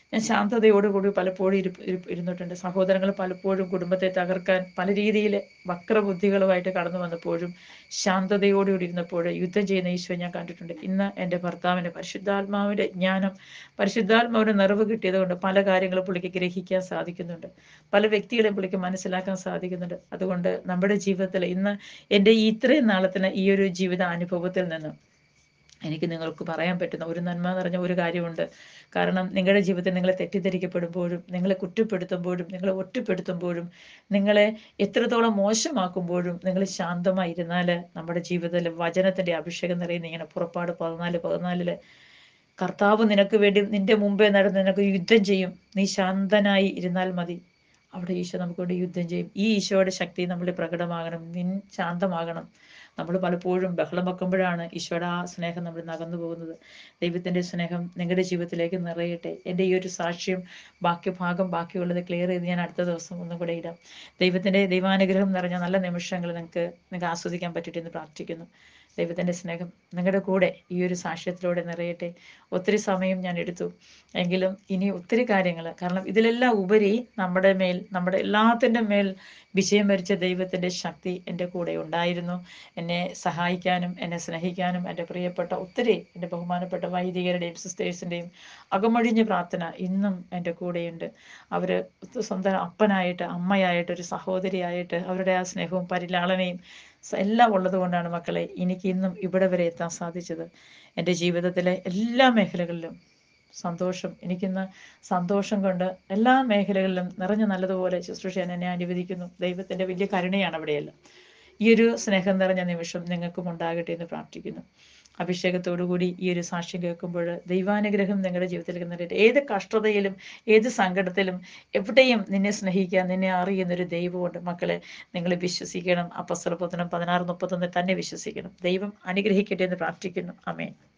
Speaker 1: ഞാൻ ശാന്തതയോടുകൂടി പലപ്പോഴും ഇരു ഇരു- ഇരുന്നിട്ടുണ്ട് സഹോദരങ്ങൾ പലപ്പോഴും കുടുംബത്തെ തകർക്കാൻ പല രീതിയിൽ വക്രബുദ്ധികളുമായിട്ട് കടന്നു വന്നപ്പോഴും ശാന്തതയോടുകൂടി ഇരുന്നപ്പോൾ യുദ്ധം ചെയ്യുന്ന ഈശോ ഞാൻ കണ്ടിട്ടുണ്ട് ഇന്ന് എൻ്റെ ഭർത്താവിൻ്റെ പരിശുദ്ധാത്മാവിൻ്റെ ജ്ഞാനം പരിശുദ്ധാത്മാവിൻ്റെ നിറവ് കിട്ടിയത് കൊണ്ട് പല കാര്യങ്ങളും പുള്ളിക്ക് ഗ്രഹിക്കാൻ സാധിക്കുന്നുണ്ട് പല വ്യക്തികളെയും പുള്ളിക്ക് മനസ്സിലാക്കാൻ സാധിക്കുന്നുണ്ട് അതുകൊണ്ട് നമ്മുടെ ജീവിതത്തിൽ ഇന്ന് എൻ്റെ ഈ ഇത്രയും നാളത്തിന് ഈ ഒരു ജീവിത അനുഭവത്തിൽ നിന്ന് എനിക്ക് നിങ്ങൾക്ക് പറയാൻ പറ്റുന്ന ഒരു നന്മ നിറഞ്ഞ ഒരു കാര്യമുണ്ട് കാരണം നിങ്ങളുടെ ജീവിതത്തിൽ നിങ്ങളെ തെറ്റിദ്ധരിക്കപ്പെടുമ്പോഴും നിങ്ങളെ കുറ്റപ്പെടുത്തുമ്പോഴും നിങ്ങളെ ഒറ്റപ്പെടുത്തുമ്പോഴും നിങ്ങളെ എത്രത്തോളം മോശമാക്കുമ്പോഴും നിങ്ങൾ ശാന്തമായിരുന്നാൽ നമ്മുടെ ജീവിതത്തിൽ വചനത്തിന്റെ അഭിഷേകം നിറയുന്ന ഇങ്ങനെ പുറപ്പാട് പതിനാല് പതിനാലില് കർത്താവ് നിനക്ക് വേണ്ടി നിന്റെ മുമ്പേ നടന്ന് നിനക്ക് യുദ്ധം ചെയ്യും നീ ശാന്തനായി ഇരുന്നാൽ മതി അവിടെ ഈശോ നമുക്ക് വേണ്ടി യുദ്ധം ചെയ്യും ഈ ഈശോയുടെ ശക്തി നമ്മളിൽ പ്രകടമാകണം നിൻ ശാന്തമാകണം നമ്മൾ പലപ്പോഴും ബഹളം വെക്കുമ്പോഴാണ് ഈശോയുടെ ആ സ്നേഹം നമ്മൾ നകന്നു പോകുന്നത് ദൈവത്തിന്റെ സ്നേഹം നിങ്ങളുടെ ജീവിതത്തിലേക്ക് നിറയട്ടെ എൻ്റെ ഈ ഒരു സാക്ഷ്യം ബാക്കി ഭാഗം ബാക്കിയുള്ളത് ക്ലിയർ ചെയ്ത് ഞാൻ അടുത്ത ദിവസം ഒന്നും കൂടെ ഇടാം ദൈവത്തിന്റെ ദൈവാനുഗ്രഹം നിറഞ്ഞ നല്ല നിമിഷങ്ങൾ നിങ്ങൾക്ക് നിങ്ങൾക്ക് ആസ്വദിക്കാൻ പറ്റട്ടെ എന്ന് പ്രാർത്ഥിക്കുന്നു ദൈവത്തിന്റെ സ്നേഹം നിങ്ങളുടെ കൂടെ ഈ ഒരു സാക്ഷ്യത്തിലൂടെ നിറയട്ടെ ഒത്തിരി സമയം ഞാൻ എടുത്തു എങ്കിലും ഇനി ഒത്തിരി കാര്യങ്ങൾ കാരണം ഇതിലെല്ലാം ഉപരി നമ്മുടെ മേൽ നമ്മുടെ എല്ലാത്തിൻ്റെ മേൽ വിജയം വരിച്ച ദൈവത്തിൻ്റെ ശക്തി എൻ്റെ കൂടെ ഉണ്ടായിരുന്നു എന്നെ സഹായിക്കാനും എന്നെ സ്നേഹിക്കാനും എൻ്റെ പ്രിയപ്പെട്ട ഒത്തിരി എൻ്റെ ബഹുമാനപ്പെട്ട വൈദികരുടെയും സിസ്റ്റേഴ്സിൻ്റെയും അകമഴിഞ്ഞ പ്രാർത്ഥന ഇന്നും എൻ്റെ കൂടെയുണ്ട് അവർ സ്വന്തം അപ്പനായിട്ട് അമ്മയായിട്ട് ഒരു സഹോദരിയായിട്ട് അവരുടെ ആ സ്നേഹവും പരിലാളനയും സ- എല്ലാം ഉള്ളത് കൊണ്ടാണ് മക്കളെ എനിക്ക് ഇന്നും ഇവിടെ വരെ എത്താൻ സാധിച്ചത് എൻ്റെ ജീവിതത്തിലെ എല്ലാ മേഖലകളിലും സന്തോഷം എനിക്കിന്ന് സന്തോഷം കൊണ്ട് എല്ലാ മേഖലകളിലും നിറഞ്ഞ നല്ലതുപോലെ ശുശ്രൂഷ ചെയ്യാൻ എന്നെ അനുവദിക്കുന്നു ദൈവത്തിൻ്റെ വലിയ കരുണയാണ് അവിടെയെല്ലാം ഈ ഒരു സ്നേഹം നിറഞ്ഞ നിമിഷം നിങ്ങൾക്കും ഉണ്ടാകട്ടെ എന്ന് പ്രാർത്ഥിക്കുന്നു അഭിഷേകത്തോടു കൂടി ഈ ഒരു സാക്ഷ്യം കേൾക്കുമ്പോൾ ദൈവാനുഗ്രഹം നിങ്ങളുടെ ജീവിതത്തിലേക്ക് നിറയട്ടെ ഏത് കഷ്ടതയിലും ഏത് സങ്കടത്തിലും എവിടെയും നിന്നെ സ്നേഹിക്കാൻ നിന്നെ അറിയുന്ന ഒരു ദൈവമുണ്ട് മക്കളെ നിങ്ങൾ വിശ്വസിക്കണം അപ്പസ്വലപത്തനം പതിനാറ് മുപ്പത്തൊന്ന് തന്നെ വിശ്വസിക്കണം ദൈവം അനുഗ്രഹിക്കട്ടെ എന്ന് പ്രാർത്ഥിക്കുന്നു അമേൻ